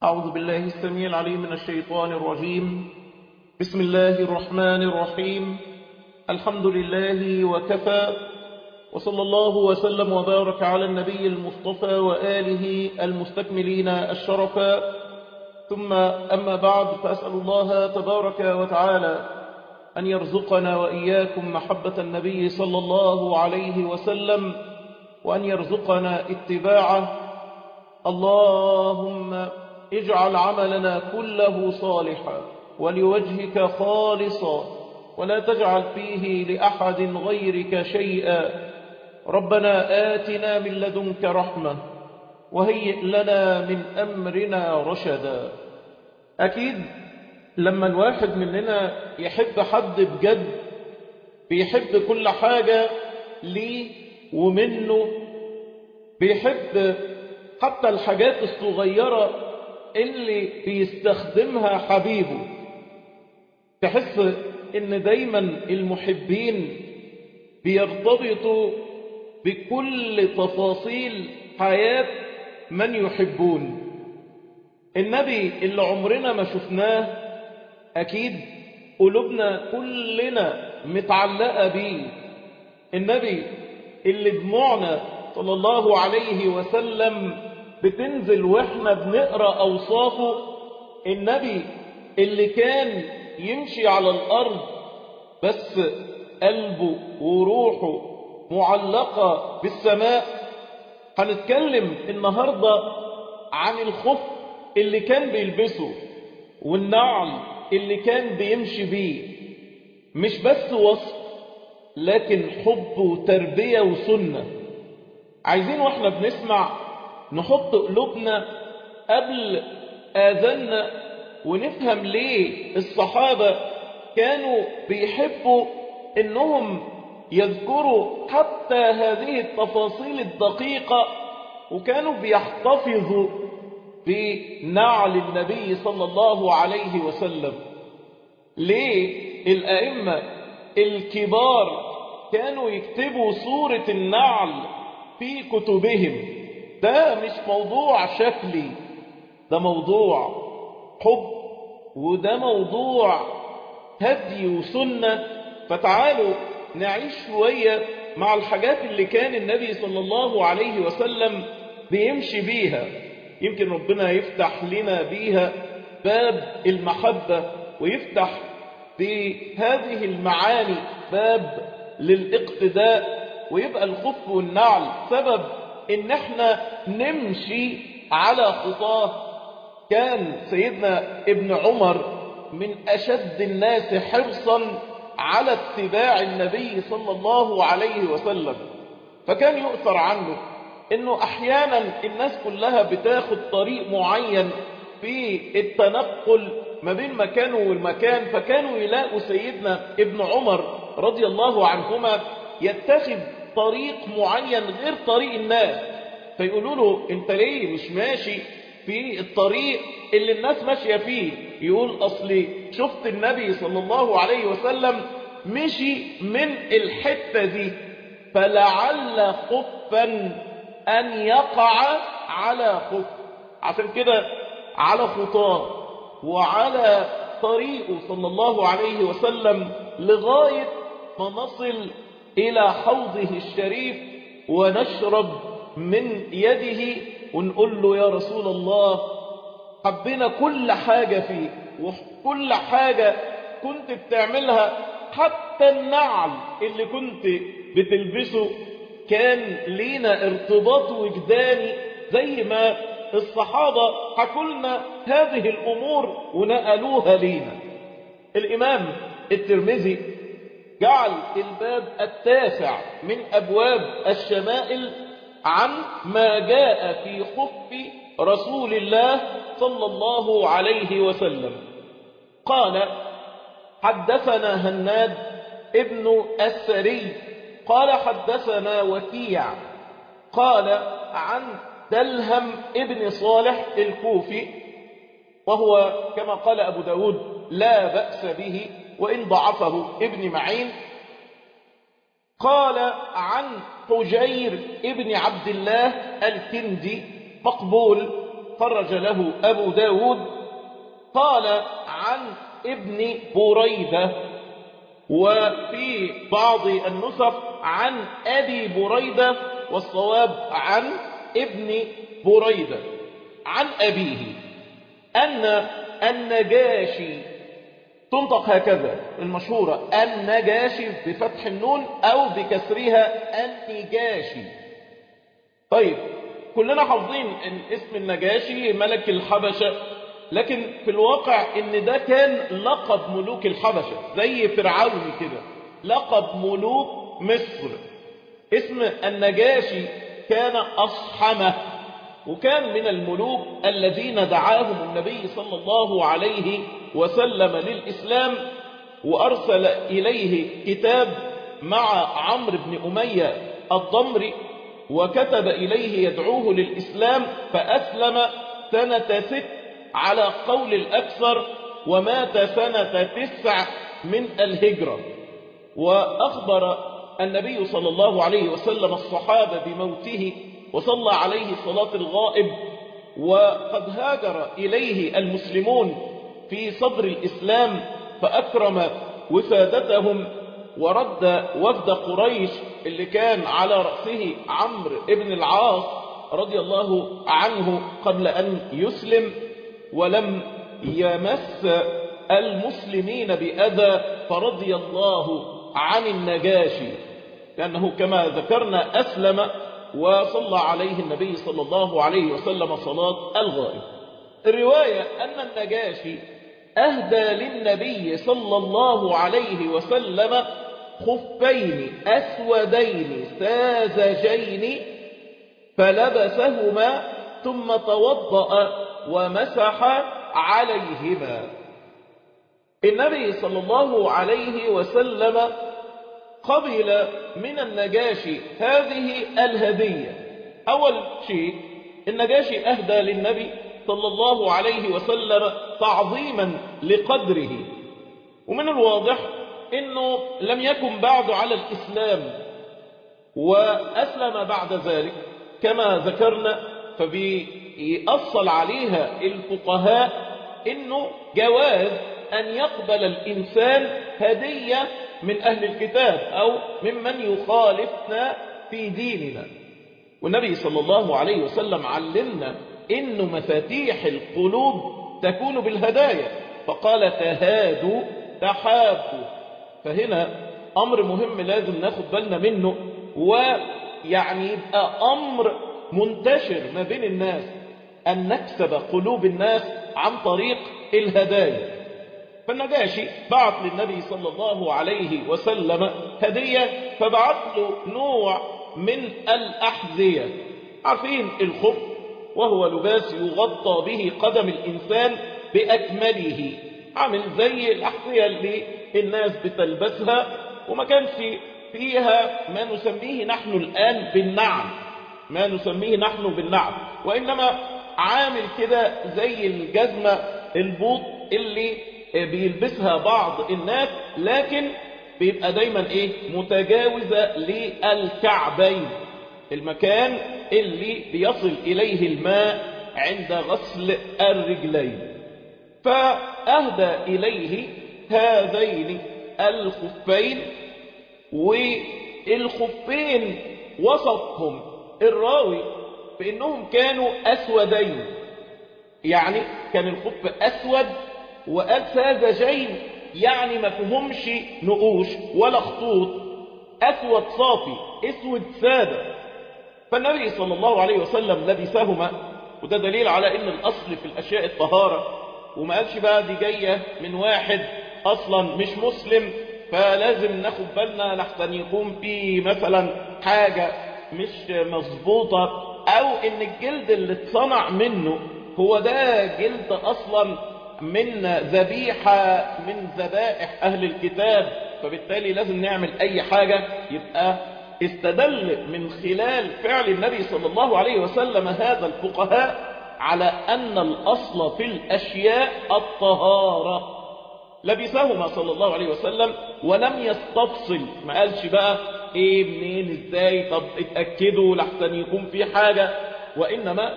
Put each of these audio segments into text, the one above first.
أعوذ بالله السميع العليم من الشيطان الرجيم بسم الله الرحمن الرحيم الحمد لله وكفى وصلى الله وسلم وبارك على النبي المصطفى وآله المستكملين الشرفا ثم أما بعد فأسأل الله تبارك وتعالى أن يرزقنا وإياكم محبة النبي صلى الله عليه وسلم وأن يرزقنا اتباعه اللهم اجعل عملنا كله صالحا ولوجهك خالصا ولا تجعل فيه لأحد غيرك شيئا ربنا آتنا من لدنك رحمة وهيئ لنا من أمرنا رشدا أكيد لما الواحد مننا يحب حد بجد بيحب كل حاجة ليه ومنه بيحب حتى الحاجات الصغيرة اللي بيستخدمها حبيبه تحس ان دايما المحبين بيرتبطوا بكل تفاصيل حياة من يحبون النبي اللي عمرنا ما شفناه أكيد قلوبنا كلنا متعلقة بيه النبي اللي دموعنا صلى الله عليه وسلم بتنزل واحنا بنقرأ أوصافه النبي اللي كان يمشي على الأرض بس قلبه وروحه معلقة بالسماء هنتكلم النهاردة عن الخف اللي كان بيلبسه والنعل اللي كان بيمشي بيه مش بس وصف لكن حب وتربية وسنة عايزين واحنا بنسمع نحط قلوبنا قبل آذاننا ونفهم ليه الصحابة كانوا بيحبوا انهم يذكروا حتى هذه التفاصيل الدقيقة وكانوا بيحتفظوا بنعل النبي صلى الله عليه وسلم ليه الأئمة الكبار كانوا يكتبوا صورة النعل في كتبهم ده مش موضوع شكلي ده موضوع حب وده موضوع هدي وسنة فتعالوا نعيش شوية مع الحاجات اللي كان النبي صلى الله عليه وسلم بيمشي بيها يمكن ربنا يفتح لنا بيها باب المحبة ويفتح بهذه المعاني باب للاقتداء ويبقى الخف والنعل سبب ان احنا نمشي على خطاه كان سيدنا ابن عمر من اشد الناس حرصا على اتباع النبي صلى الله عليه وسلم فكان يؤثر عنه انه احيانا الناس كلها بتاخد طريق معين في التنقل ما بين مكان والمكان فكانوا يلاقوا سيدنا ابن عمر رضي الله عنهما يتخذ طريق معين غير طريق الناس فيقولوا له انت ليه مش ماشي في الطريق اللي الناس ماشية فيه يقول اصلي شفت النبي صلى الله عليه وسلم مشي من الحتة دي فلعل خفا ان يقع على خف عشان كده على خطاه وعلى طريقه صلى الله عليه وسلم لغاية ما نصل إلى حوضه الشريف ونشرب من يده ونقول له يا رسول الله حبينا كل حاجة فيه وكل حاجة كنت بتعملها حتى النعل اللي كنت بتلبسه كان لينا ارتباط وجداني زي ما الصحابة حكولنا هذه الأمور ونقلوها لينا الإمام الترمذي جعل الباب التاسع من أبواب الشمائل عن ما جاء في خف رسول الله صلى الله عليه وسلم قال حدثنا هناد ابن السري قال حدثنا وكيع قال عن دلهم ابن صالح الكوفي وهو كما قال أبو داود لا بأس به وإن ضعفه ابن معين قال عن حجير ابن عبد الله الكندي مقبول خرج له أبو داود قال عن ابن بريدة وفي بعض النسخ عن أبي بريدة والصواب عن ابن بريدة عن أبيه أن النجاشي تنطق هكذا المشهورة النجاشي بفتح النون أو بكسرها النجاشي طيب كلنا حافظين ان اسم النجاشي ملك الحبشة لكن في الواقع ان ده كان لقب ملوك الحبشة زي فرعون كده لقب ملوك مصر اسم النجاشي كان أصحمة وكان من الملوك الذين دعاهم النبي صلى الله عليه وسلم للإسلام وأرسل إليه كتاب مع عمرو بن أمية الضمري وكتب إليه يدعوه للإسلام فأسلم سنة ست على قول الأكثر ومات سنة تسع من الهجرة وأخبر النبي صلى الله عليه وسلم الصحابة بموته وصلى عليه صلاة الغائب وقد هاجر إليه المسلمون في صدر الإسلام فأكرم وفادتهم ورد وفد قريش اللي كان على رأسه عمرو ابن العاص رضي الله عنه قبل أن يسلم ولم يمس المسلمين بأذى فرضي الله عن النجاشي لأنه كما ذكرنا أسلم وصلى عليه النبي صلى الله عليه وسلم صلاة الغائب الرواية أن النجاشي أهدى للنبي صلى الله عليه وسلم خفين أسودين ساذجين فلبسهما ثم توضأ ومسح عليهما النبي صلى الله عليه وسلم قبل من النجاشي هذه الهدية أول شيء النجاشي أهدى للنبي صلى الله عليه وسلم تعظيما لقدره ومن الواضح أنه لم يكن بعد على الإسلام وأسلم بعد ذلك كما ذكرنا فبيأصل عليها الفقهاء أنه جواز أن يقبل الإنسان هدية من أهل الكتاب أو ممن يخالفنا في ديننا والنبي صلى الله عليه وسلم علمنا إن مفاتيح القلوب تكون بالهدايا فقال تهادوا تحابوا فهنا أمر مهم لازم ناخد بالنا منه ويعني يبقى أمر منتشر ما بين الناس أن نكسب قلوب الناس عن طريق الهدايا فالنجاشي بعت للنبي صلى الله عليه وسلم هدية فبعت له نوع من الأحذية عارفين الخف وهو لباس يغطى به قدم الإنسان بأكمله عامل زي الأحذية اللي الناس بتلبسها وما كانش فيها ما نسميه نحن الآن بالنعم ما نسميه نحن بالنعم وإنما عامل كده زي الجزمة البوط اللي بيلبسها بعض الناس لكن بيبقى دايما ايه متجاوزة للكعبين المكان اللي بيصل إليه الماء عند غسل الرجلين فأهدى إليه هذين الخفين والخفين وصفهم الراوي بأنهم كانوا أسودين يعني كان الخف أسود وقال ساذجين يعني ما فيهمش نقوش ولا خطوط أسود صافي أسود سادة فالنبي صلى الله عليه وسلم لبسهما وده دليل على ان الأصل في الأشياء الطهارة وما قالش بقى دي جاية من واحد أصلا مش مسلم فلازم ناخد بالنا لحسن يكون في مثلا حاجة مش مظبوطة أو إن الجلد اللي اتصنع منه هو ده جلد أصلا من ذبيحة من ذبائح أهل الكتاب فبالتالي لازم نعمل أي حاجة يبقى استدل من خلال فعل النبي صلى الله عليه وسلم هذا الفقهاء على أن الأصل في الأشياء الطهارة لبسهما صلى الله عليه وسلم ولم يستفصل ما قالش بقى ايه منين ازاي طب اتأكدوا لحسن يكون في حاجة وإنما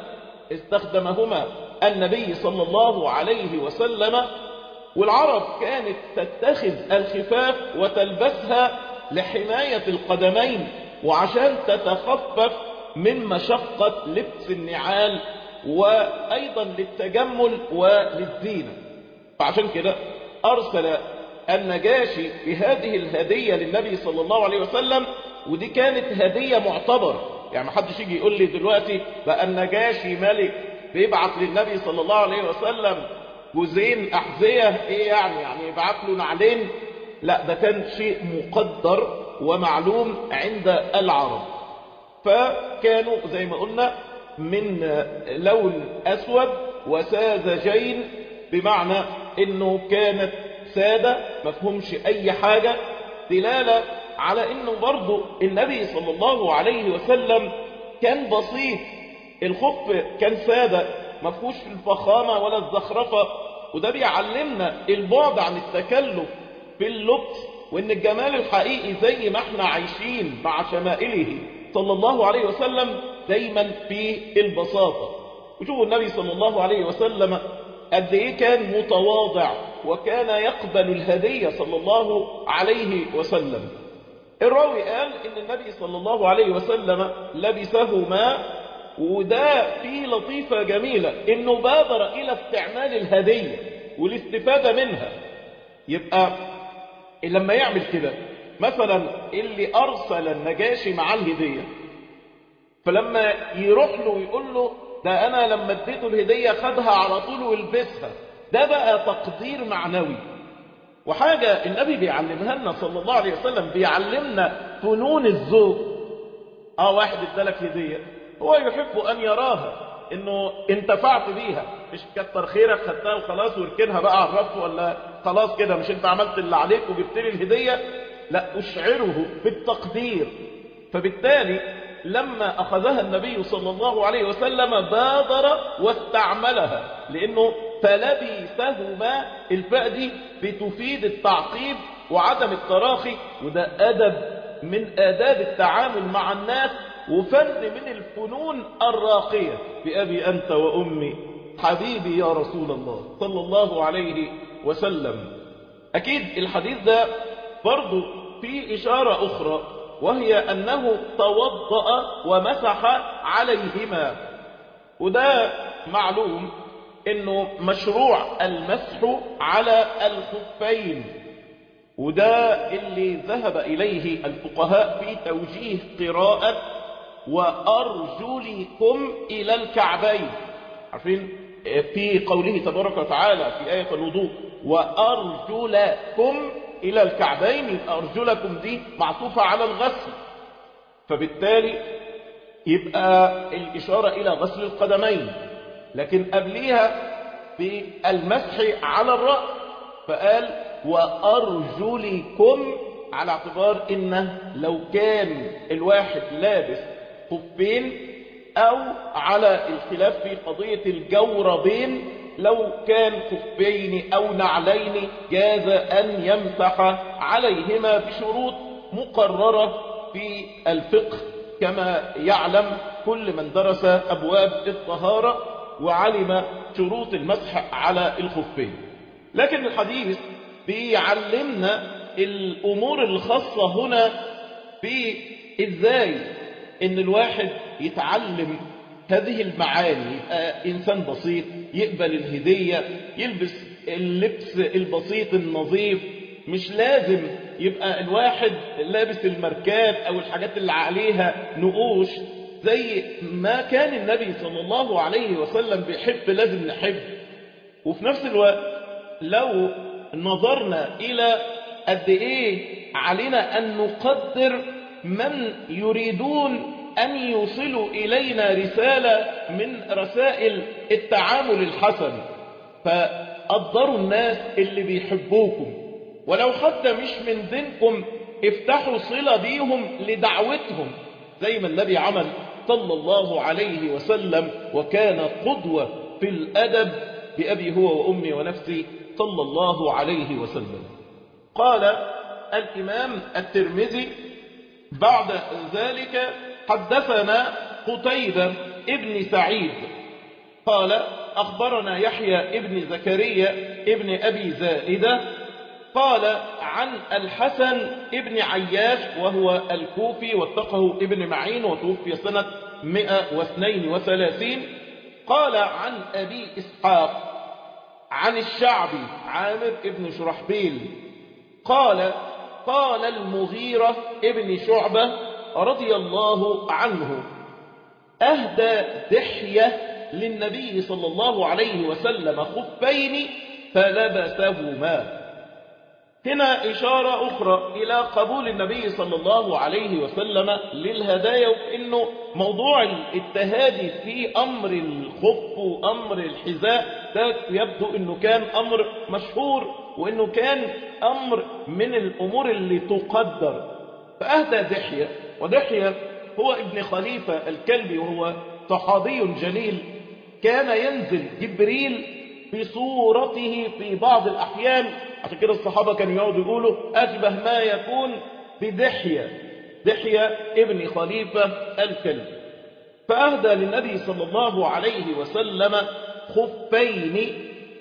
استخدمهما النبي صلى الله عليه وسلم والعرب كانت تتخذ الخفاف وتلبسها لحماية القدمين وعشان تتخفف من مشقة لبس النعال وأيضا للتجمل وللزينة فعشان كده أرسل النجاشي بهذه الهدية للنبي صلى الله عليه وسلم ودي كانت هدية معتبرة يعني ما حدش يجي يقول لي دلوقتي بقى النجاشي ملك بيبعت للنبي صلى الله عليه وسلم جزين أحذية إيه يعني يعني يبعت له نعلين لا ده كان شيء مقدر ومعلوم عند العرب فكانوا زي ما قلنا من لون أسود وساذجين بمعنى انه كانت سادة مفهومش اي حاجة دلالة على انه برضو النبي صلى الله عليه وسلم كان بسيط الخف كان سادة مفهوش الفخامة ولا الزخرفة وده بيعلمنا البعد عن التكلف في اللبس وان الجمال الحقيقي زي ما احنا عايشين مع شمائله صلى الله عليه وسلم دايما في البساطة وشوفوا النبي صلى الله عليه وسلم قد ايه كان متواضع وكان يقبل الهدية صلى الله عليه وسلم الراوي قال ان النبي صلى الله عليه وسلم لبسهما وده فيه لطيفة جميلة انه بادر الى استعمال الهدية والاستفادة منها يبقى لما يعمل كده مثلا اللي ارسل النجاشي مع الهدية فلما يروح له ويقول له ده انا لما اديته الهدية خدها على طول ويلبسها ده بقى تقدير معنوي وحاجة النبي بيعلمها لنا صلى الله عليه وسلم بيعلمنا فنون الذوق اه واحد ادالك هدية هو يحب ان يراها انه انتفعت بيها مش كتر خيرك خدتها وخلاص واركنها بقى على الرف ولا خلاص كده مش انت عملت اللي عليك وجبت لي الهدية لا اشعره بالتقدير فبالتالي لما أخذها النبي صلى الله عليه وسلم بادر واستعملها لأنه فلبثهما الفاء دي بتفيد التعقيب وعدم التراخي وده أدب من آداب التعامل مع الناس وفن من الفنون الراقية بأبي أنت وأمي حبيبي يا رسول الله صلى الله عليه وسلم أكيد الحديث ده برضو في إشارة أخرى وهي أنه توضأ ومسح عليهما وده معلوم أنه مشروع المسح على الخفين وده اللي ذهب إليه الفقهاء في توجيه قراءة وأرجلكم إلى الكعبين عارفين في قوله تبارك وتعالى في آية الوضوء وأرجلكم إلى الكعبين أرجلكم دي معطوفة على الغسل فبالتالي يبقى الإشارة إلى غسل القدمين لكن قبليها بالمسح على الرأس فقال وأرجلكم على اعتبار إن لو كان الواحد لابس خفين أو على الخلاف في قضية الجوربين لو كان خفين أو نعلين جاز أن يمسح عليهما بشروط مقررة في الفقه كما يعلم كل من درس أبواب الطهارة وعلم شروط المسح على الخفين لكن الحديث بيعلمنا الأمور الخاصة هنا بإزاي إن الواحد يتعلم هذه المعاني يبقى إنسان بسيط يقبل الهدية يلبس اللبس البسيط النظيف مش لازم يبقى الواحد لابس الماركات أو الحاجات اللي عليها نقوش زي ما كان النبي صلى الله عليه وسلم بيحب لازم نحب وفي نفس الوقت لو نظرنا إلى قد إيه علينا أن نقدر من يريدون أن يوصلوا إلينا رسالة من رسائل التعامل الحسن فقدروا الناس اللي بيحبوكم ولو حتى مش من دينكم افتحوا صلة بيهم لدعوتهم زي ما النبي عمل صلى الله عليه وسلم وكان قدوة في الأدب بأبي هو وأمي ونفسي صلى الله عليه وسلم قال الإمام الترمذي بعد ذلك حدثنا قتيبة ابن سعيد قال أخبرنا يحيى ابن زكريا ابن أبي زائدة قال عن الحسن ابن عياش وهو الكوفي واتقه ابن معين وتوفي سنة 132 قال عن أبي إسحاق عن الشعبي عامر ابن شرحبيل قال قال المغيرة ابن شعبة رضي الله عنه أهدى دحية للنبي صلى الله عليه وسلم خفين فلبسهما هنا إشارة أخرى إلى قبول النبي صلى الله عليه وسلم للهدايا وإنه موضوع التهادي في أمر الخف وأمر الحذاء ده يبدو أنه كان أمر مشهور وأنه كان أمر من الأمور اللي تقدر فأهدى دحية ودحية هو ابن خليفة الكلبي وهو صحابي جليل كان ينزل جبريل بصورته في بعض الأحيان عشان كده الصحابة كانوا يقعدوا يقولوا أشبه ما يكون بدحية دحية ابن خليفة الكلب فأهدى للنبي صلى الله عليه وسلم خفين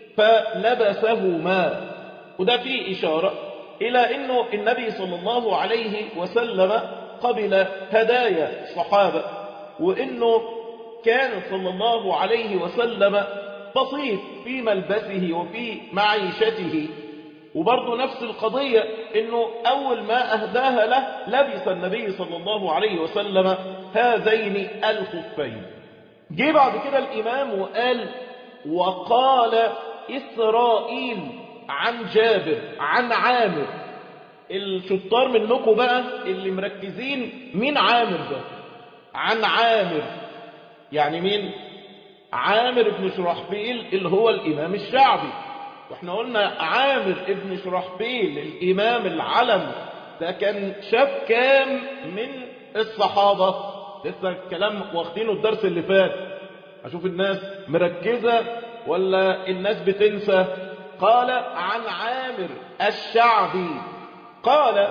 فلبسهما وده فيه إشارة إلى أنه النبي صلى الله عليه وسلم قبل هدايا الصحابة وأنه كان صلى الله عليه وسلم بسيط في ملبسه وفي معيشته وبرضه نفس القضية انه اول ما اهداها له لبس النبي صلى الله عليه وسلم هذين الخفين جه بعد كده الامام وقال وقال اسرائيل عن جابر عن عامر الشطار منكم بقى اللي مركزين مين عامر ده عن عامر يعني مين عامر بن شرحبيل اللي هو الامام الشعبي واحنا قلنا عامر ابن شرحبيل الامام العلم ده كان شاف كام من الصحابة لسه الكلام واخدينه الدرس اللي فات اشوف الناس مركزة ولا الناس بتنسى قال عن عامر الشعبي قال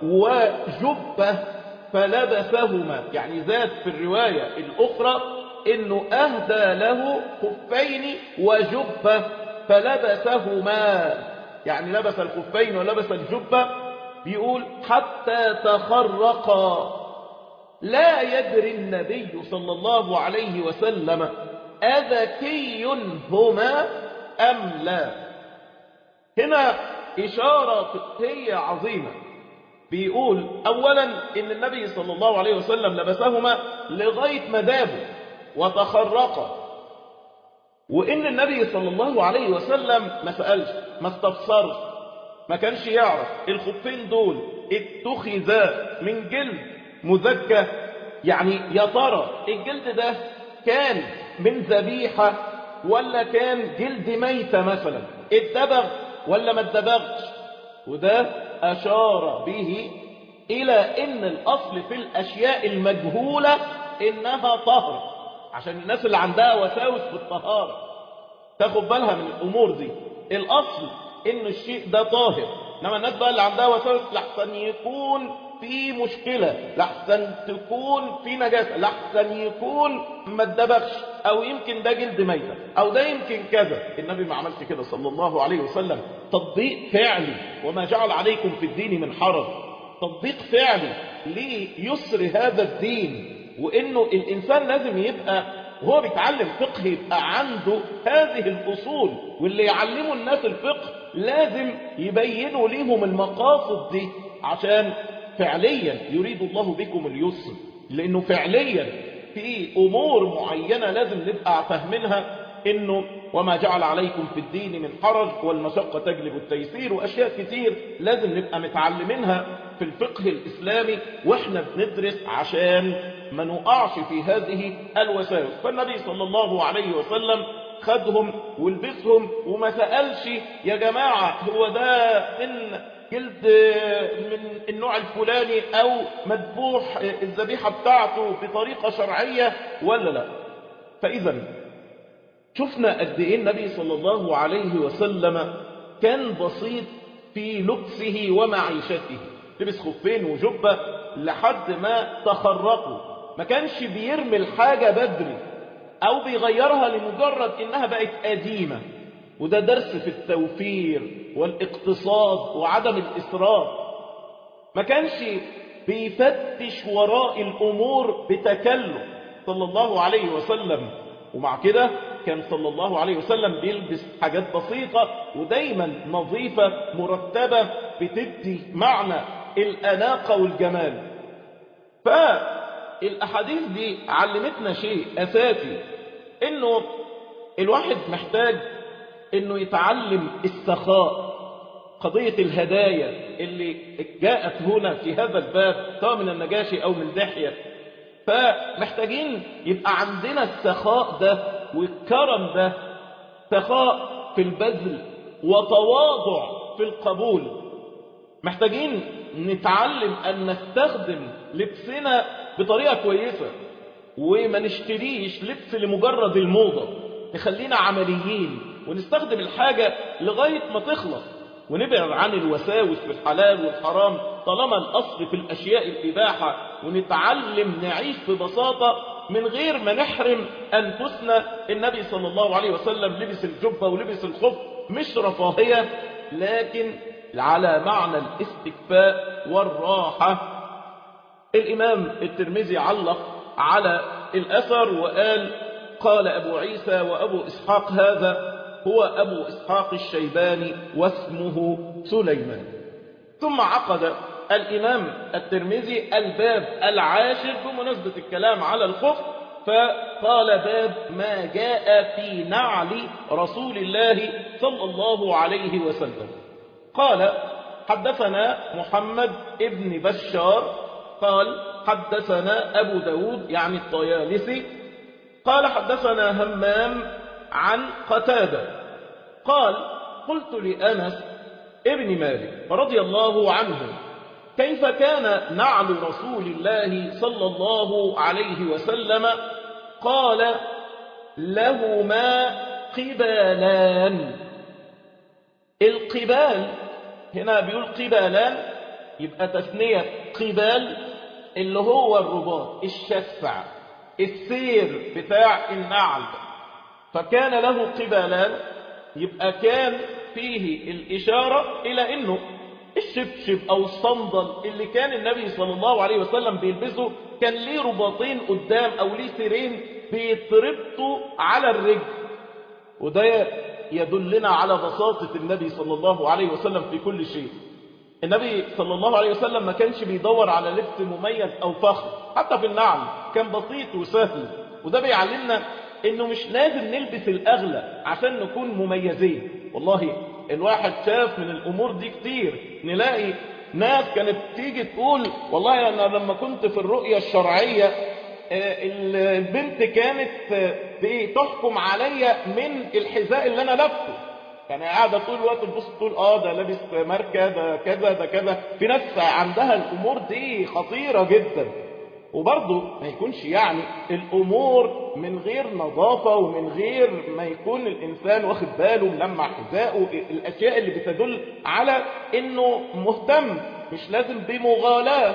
وجبة فلبسهما يعني زاد في الرواية الأخرى إنه أهدى له خفين وجبة فلبسهما يعني لبس الخفين ولبس الجبة بيقول حتى تخرقا لا يدري النبي صلى الله عليه وسلم أذكي هما أم لا هنا إشارة فقهية عظيمة بيقول أولا إن النبي صلى الله عليه وسلم لبسهما لغاية مدابه وتخرقا وإن النبي صلى الله عليه وسلم ما سألش ما استفسرش ما كانش يعرف الخفين دول اتخذا من جلد مزكى يعني يا ترى الجلد ده كان من ذبيحة ولا كان جلد ميتة مثلا اتدبغ ولا ما اتدبغش وده أشار به إلى إن الأصل في الأشياء المجهولة إنها طهر عشان الناس اللي عندها وساوس في الطهارة تاخد بالها من الأمور دي الأصل إن الشيء ده طاهر إنما الناس بقى اللي عندها وساوس لحسن يكون في مشكلة لحسن تكون في نجاسة لحسن يكون ما اتدبغش أو يمكن ده جلد ميتة أو ده يمكن كذا النبي ما عملش كده صلى الله عليه وسلم تطبيق فعلي وما جعل عليكم في الدين من حرج تطبيق فعلي ليسر هذا الدين وانه الانسان لازم يبقى وهو بيتعلم فقه يبقى عنده هذه الاصول واللي يعلموا الناس الفقه لازم يبينوا ليهم المقاصد دي عشان فعليا يريد الله بكم اليسر لانه فعليا في امور معينة لازم نبقى فاهمينها انه وما جعل عليكم في الدين من حرج والمشقة تجلب التيسير واشياء كتير لازم نبقى متعلمينها في الفقه الاسلامي واحنا بندرس عشان ما نقعش في هذه الوساوس فالنبي صلى الله عليه وسلم خدهم ولبسهم وما سألش يا جماعة هو ده من جلد من النوع الفلاني او مذبوح الذبيحة بتاعته بطريقة شرعية ولا لا فاذا شفنا قد ايه النبي صلى الله عليه وسلم كان بسيط في لبسه ومعيشته لبس خفين وجبة لحد ما تخرقوا ما كانش بيرمي الحاجة بدري أو بيغيرها لمجرد إنها بقت قديمة وده درس في التوفير والاقتصاد وعدم الإسراف ما كانش بيفتش وراء الأمور بتكلف صلى الله عليه وسلم ومع كده كان صلى الله عليه وسلم بيلبس حاجات بسيطة ودايما نظيفة مرتبة بتدي معنى الأناقة والجمال فالأحاديث دي علمتنا شيء أساسي إنه الواحد محتاج إنه يتعلم السخاء قضية الهدايا اللي جاءت هنا في هذا الباب سواء من النجاشي أو من دحية فمحتاجين يبقى عندنا السخاء ده والكرم ده سخاء في البذل وتواضع في القبول محتاجين نتعلم أن نستخدم لبسنا بطريقة كويسة وما نشتريش لبس لمجرد الموضة نخلينا عمليين ونستخدم الحاجة لغاية ما تخلص ونبعد عن الوساوس في الحلال والحرام طالما الأصل في الأشياء الإباحة ونتعلم نعيش ببساطة من غير ما نحرم أنفسنا النبي صلى الله عليه وسلم لبس الجبة ولبس الخف مش رفاهية لكن على معنى الاستكفاء والراحة الإمام الترمذي علق على الأثر وقال قال أبو عيسى وأبو إسحاق هذا هو أبو إسحاق الشيباني واسمه سليمان ثم عقد الإمام الترمذي الباب العاشر بمناسبة الكلام على الخف فقال باب ما جاء في نعل رسول الله صلى الله عليه وسلم قال حدثنا محمد ابن بشار قال حدثنا أبو داود يعني الطيالسي قال حدثنا همام عن قتادة قال قلت لأنس ابن مالك رضي الله عنه كيف كان نعل رسول الله صلى الله عليه وسلم قال لهما قبالان القبال هنا بيقول قبالان يبقى تثنية قبال اللي هو الرباط الشفع السير بتاع النعل فكان له قبالان يبقى كان فيه الإشارة إلى أنه الشبشب أو الصندل اللي كان النبي صلى الله عليه وسلم بيلبسه كان ليه رباطين قدام أو ليه سيرين بيتربطوا على الرجل وده يدلنا على بساطة النبي صلى الله عليه وسلم في كل شيء النبي صلى الله عليه وسلم ما كانش بيدور على لبس مميز أو فخر حتى في النعل كان بسيط وسهل وده بيعلمنا انه مش لازم نلبس الاغلى عشان نكون مميزين والله الواحد شاف من الامور دي كتير نلاقي ناس كانت تيجي تقول والله انا لما كنت في الرؤية الشرعية البنت كانت بتحكم عليا من الحذاء اللي انا لابسه يعني قاعدة طول الوقت تبص تقول اه ده لابس ماركة ده كذا ده كذا في ناس عندها الامور دي خطيرة جدا وبرضه ما يكونش يعني الأمور من غير نظافة ومن غير ما يكون الإنسان واخد باله ملمع حذائه الأشياء اللي بتدل على إنه مهتم مش لازم بمغالاة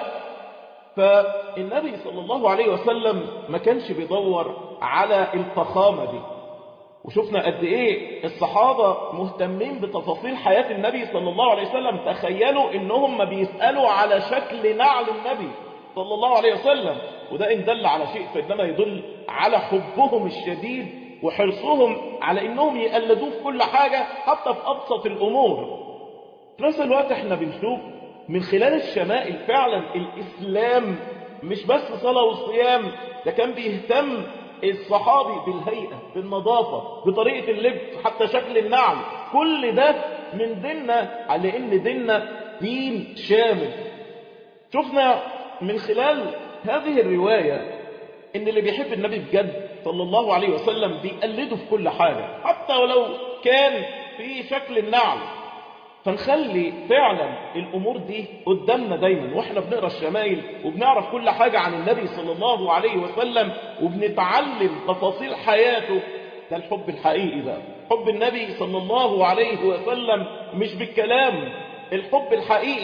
فالنبي صلى الله عليه وسلم ما كانش بيدور على الفخامة دي وشفنا قد ايه الصحابة مهتمين بتفاصيل حياة النبي صلى الله عليه وسلم تخيلوا انهم ما بيسألوا على شكل نعل النبي صلى الله عليه وسلم وده إن دل على شيء فإنما يدل على حبهم الشديد وحرصهم على إنهم يقلدوه في كل حاجة حتى في أبسط الأمور في نفس الوقت احنا بنشوف من خلال الشمائل فعلا الإسلام مش بس صلاة وصيام ده كان بيهتم الصحابي بالهيئة بالنظافة بطريقة اللبس حتى شكل النعل كل ده من ديننا على إن ديننا دين شامل شفنا من خلال هذه الرواية ان اللي بيحب النبي بجد صلى الله عليه وسلم بيقلده في كل حاجة حتى ولو كان في شكل النعل فنخلي فعلا الامور دي قدامنا دايما واحنا بنقرا الشمايل وبنعرف كل حاجة عن النبي صلى الله عليه وسلم وبنتعلم تفاصيل حياته ده الحب الحقيقي ده حب النبي صلى الله عليه وسلم مش بالكلام الحب الحقيقي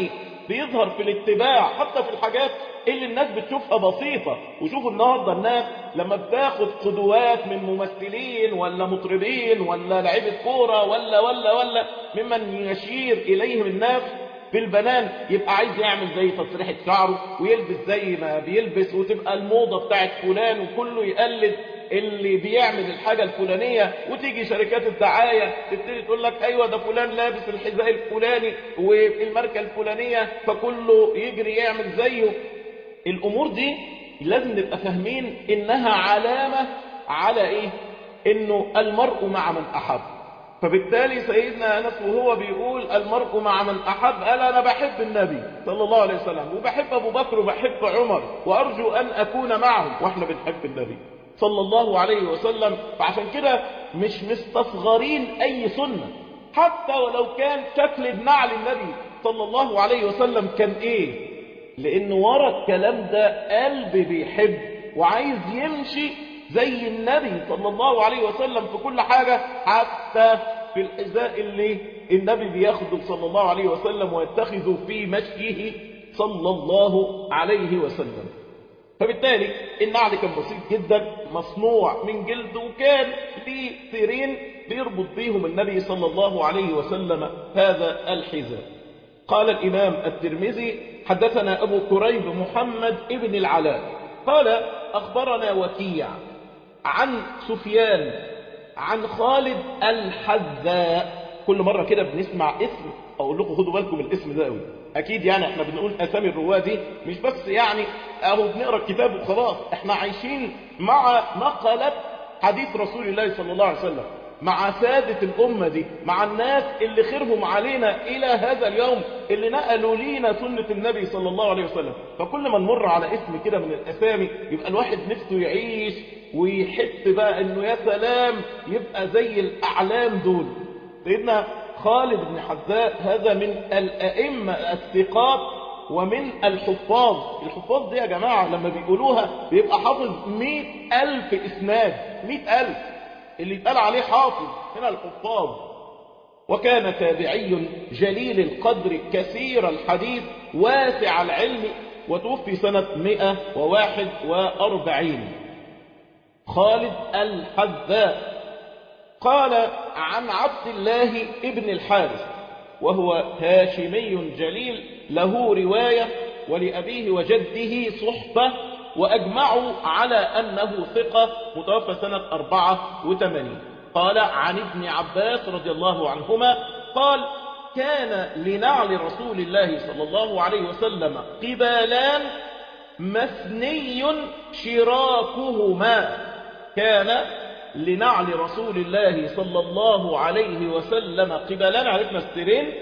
بيظهر في الاتباع حتى في الحاجات اللي الناس بتشوفها بسيطة وشوفوا النهاردة الناس لما بتاخد قدوات من ممثلين ولا مطربين ولا لعيبة كورة ولا ولا ولا ممن يشير إليهم الناس بالبنان يبقى عايز يعمل زي تسريحة شعره ويلبس زي ما بيلبس وتبقى الموضة بتاعت فلان وكله يقلد اللي بيعمل الحاجة الفلانية وتيجي شركات الدعاية تبتدي تقول لك ايوه ده فلان لابس الحذاء الفلاني والماركة الفلانية فكله يجري يعمل زيه الامور دي لازم نبقى فاهمين انها علامة على ايه انه المرء مع من احب فبالتالي سيدنا أنس وهو بيقول المرء مع من أحب قال أنا بحب النبي صلى الله عليه وسلم وبحب أبو بكر وبحب عمر وأرجو أن أكون معهم وإحنا بنحب النبي صلى الله عليه وسلم فعشان كده مش مستصغرين أي سنة حتى ولو كان شكل النعل النبي صلى الله عليه وسلم كان إيه لأن ورا الكلام ده قلب بيحب وعايز يمشي زي النبي صلى الله عليه وسلم في كل حاجة حتى في الحذاء اللي النبي بياخده صلى الله عليه وسلم ويتخذه في مشيه صلى الله عليه وسلم فبالتالي النعل كان بسيط جدا مصنوع من جلد وكان ليه سيرين بيربط بيهم النبي صلى الله عليه وسلم هذا الحذاء قال الإمام الترمذي حدثنا أبو كريب محمد ابن العلاء قال أخبرنا وكيع عن سفيان عن خالد الحذاء كل مرة كده بنسمع اسم أقول لكم خدوا بالكم من الاسم ده قوي أكيد يعني احنا بنقول أسامي الرواة دي مش بس يعني أهو بنقرأ الكتاب وخلاص احنا عايشين مع نقلة حديث رسول الله صلى الله عليه وسلم مع سادة الأمة دي مع الناس اللي خيرهم علينا إلى هذا اليوم اللي نقلوا لينا سنة النبي صلى الله عليه وسلم فكل ما نمر على اسم كده من الأسامي يبقى الواحد نفسه يعيش ويحس بقى انه يا سلام يبقى زي الأعلام دول سيدنا خالد بن حذاء هذا من الأئمة الثقات ومن الحفاظ الحفاظ دي يا جماعة لما بيقولوها بيبقى حافظ مئة ألف إسناد مئة ألف اللي يتقال عليه حافظ هنا الحفاظ وكان تابعي جليل القدر كثير الحديث واسع العلم وتوفي سنة 141 خالد الحذاء قال عن عبد الله ابن الحارث وهو هاشمي جليل له رواية ولأبيه وجده صحبة وأجمعوا على أنه ثقة متوفى سنة 84 قال عن ابن عباس رضي الله عنهما قال كان لنعل رسول الله صلى الله عليه وسلم قبالان مثني شراكهما كان لنعل رسول الله صلى الله عليه وسلم قبالان عرفنا السرين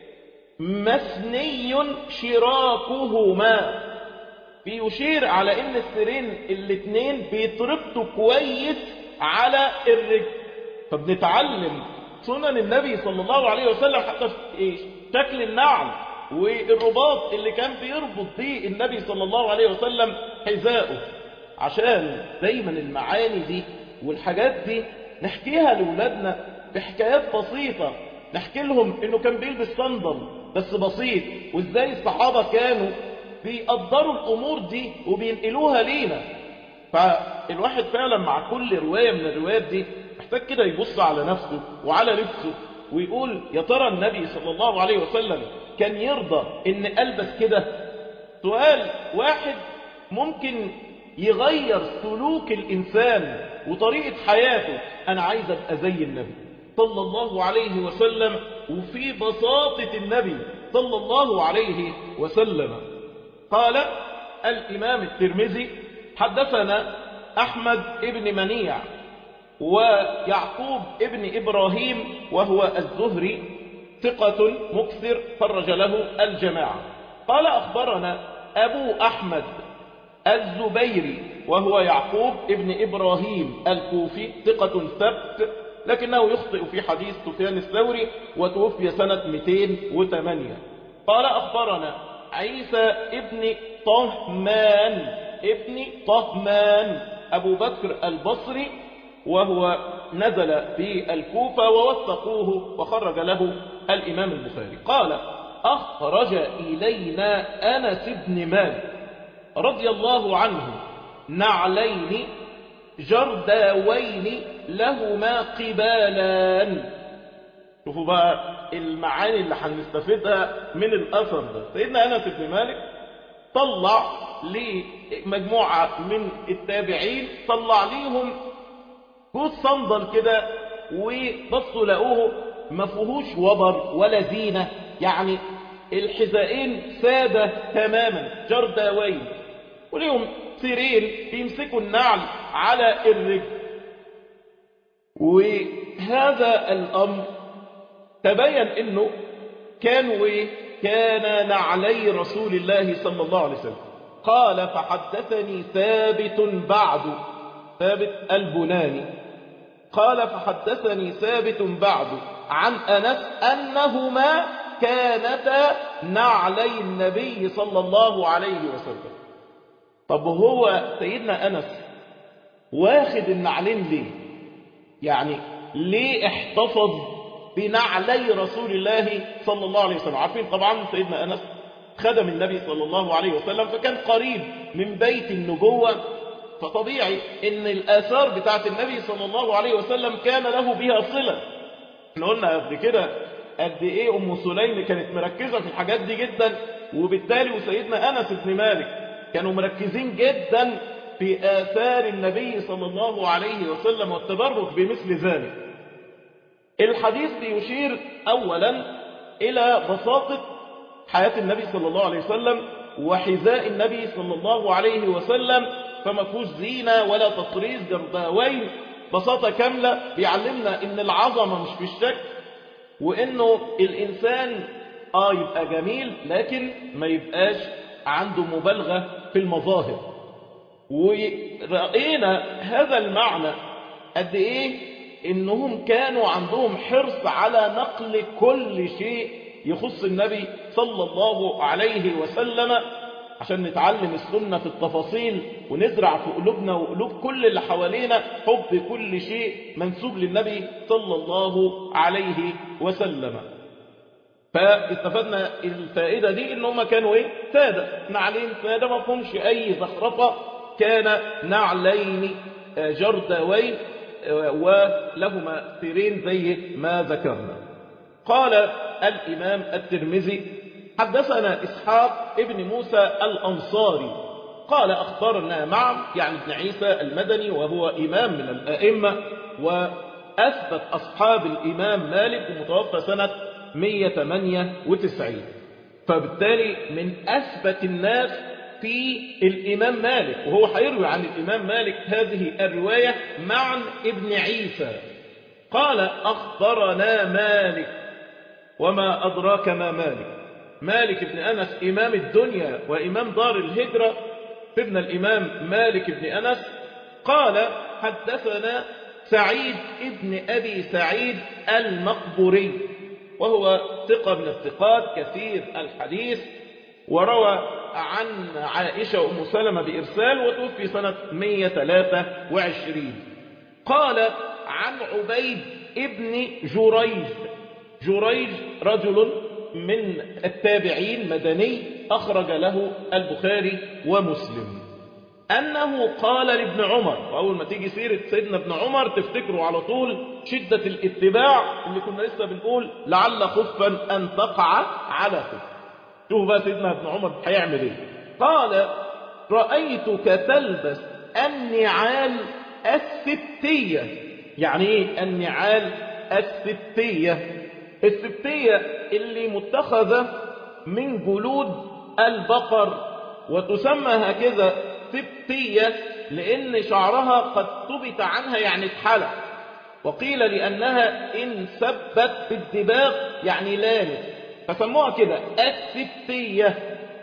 مثني شراكهما بيشير على ان السرين الاثنين بيتربطوا كويس على الرجل فبنتعلم سنن النبي صلى الله عليه وسلم حتى في شكل النعل والرباط اللي كان بيربط بيه النبي صلى الله عليه وسلم حذاءه عشان دايما المعاني دي والحاجات دي نحكيها لأولادنا بحكايات بسيطة نحكي لهم انه كان بيلبس صندل بس بسيط وازاي الصحابة كانوا بيقدروا الامور دي وبينقلوها لينا فالواحد فعلا مع كل رواية من الروايات دي محتاج كده يبص على نفسه وعلى لبسه ويقول يا ترى النبي صلى الله عليه وسلم كان يرضى ان ألبس كده سؤال واحد ممكن يغير سلوك الإنسان وطريقة حياته أنا عايز أبقى زي النبي صلى الله عليه وسلم وفي بساطة النبي صلى الله عليه وسلم قال الإمام الترمذي حدثنا أحمد ابن منيع ويعقوب ابن إبراهيم وهو الزهري ثقة مكثر فرج له الجماعة قال أخبرنا أبو أحمد الزبيري وهو يعقوب ابن إبراهيم الكوفي ثقة ثبت لكنه يخطئ في حديث سفيان الثوري وتوفي سنة 208 قال أخبرنا عيسى ابن طهمان ابن طهمان أبو بكر البصري وهو نزل في الكوفة ووثقوه وخرج له الإمام البخاري قال أخرج إلينا أنس بن مالك رضي الله عنه نعلين جرداوين لهما قبالان شوفوا بقى المعاني اللي هنستفيدها من الأثر ده سيدنا أنس بن مالك طلع لمجموعة من التابعين طلع ليهم جوز صندل كده وبصوا لقوه ما فيهوش وبر ولا زينة يعني الحذائين سادة تماما جرداوين وليهم سيرين بيمسكوا النعل على الرجل وهذا الأمر تبين انه كانوا ايه كان نعلي رسول الله صلى الله عليه وسلم قال فحدثني ثابت بعد ثابت البناني قال فحدثني ثابت بعد عن أنس أنهما كانتا نعلي النبي صلى الله عليه وسلم طب هو سيدنا أنس واخد النعلين ليه يعني ليه احتفظ بنعلي رسول الله صلى الله عليه وسلم عارفين طبعا سيدنا أنس خدم النبي صلى الله عليه وسلم فكان قريب من بيت النبوة فطبيعي ان الآثار بتاعت النبي صلى الله عليه وسلم كان له بها صلة احنا قلنا قبل كده قد ايه ام سليم كانت مركزة في الحاجات دي جدا وبالتالي وسيدنا أنس بن مالك كانوا مركزين جدا في آثار النبي صلى الله عليه وسلم والتبرك بمثل ذلك الحديث بيشير أولا إلى بساطة حياة النبي صلى الله عليه وسلم وحذاء النبي صلى الله عليه وسلم فما فيهوش زينة ولا تطريز جرداوين بساطة كاملة بيعلمنا ان العظمة مش في الشكل وانه الانسان اه يبقى جميل لكن ما يبقاش عنده مبالغة في المظاهر ورأينا هذا المعنى قد ايه انهم كانوا عندهم حرص على نقل كل شيء يخص النبي صلى الله عليه وسلم عشان نتعلم السنة في التفاصيل ونزرع في قلوبنا وقلوب كل اللي حوالينا حب كل شيء منسوب للنبي صلى الله عليه وسلم فاستفدنا الفائدة دي ان هم كانوا ايه سادة نعلين سادة ما فهمش اي زخرفة كان نعلين جردوين ولهما سيرين زي ما ذكرنا قال الإمام الترمذي حدثنا إسحاق ابن موسى الأنصاري قال أخبرنا معا يعني ابن عيسى المدني وهو إمام من الأئمة وأثبت أصحاب الإمام مالك متوفى سنة 198 فبالتالي من أثبت الناس في الإمام مالك وهو هيروي عن الإمام مالك هذه الرواية مع ابن عيسى قال أخبرنا مالك وما أدراك ما مالك مالك بن أنس إمام الدنيا وإمام دار الهجرة ابن الإمام مالك بن أنس قال حدثنا سعيد ابن أبي سعيد المقبوري وهو ثقة من الثقات كثير الحديث وروى عن عائشة أم سلمة بإرسال وتوفي سنة 123 قال عن عبيد ابن جريج جريج رجل من التابعين مدني أخرج له البخاري ومسلم أنه قال لابن عمر وأول ما تيجي سيرة سيدنا ابن عمر تفتكروا على طول شدة الاتباع اللي كنا لسه بنقول لعل خفا أن تقع على خف شوفوا بقى سيدنا ابن عمر هيعمل ايه قال رأيتك تلبس النعال الستية يعني ايه النعال الستية السبتية اللي متخذة من جلود البقر وتسمى هكذا سبتية لأن شعرها قد ثبت عنها يعني اتحلق وقيل لأنها إن سبت في الدباغ يعني لانت فسموها كده السبتية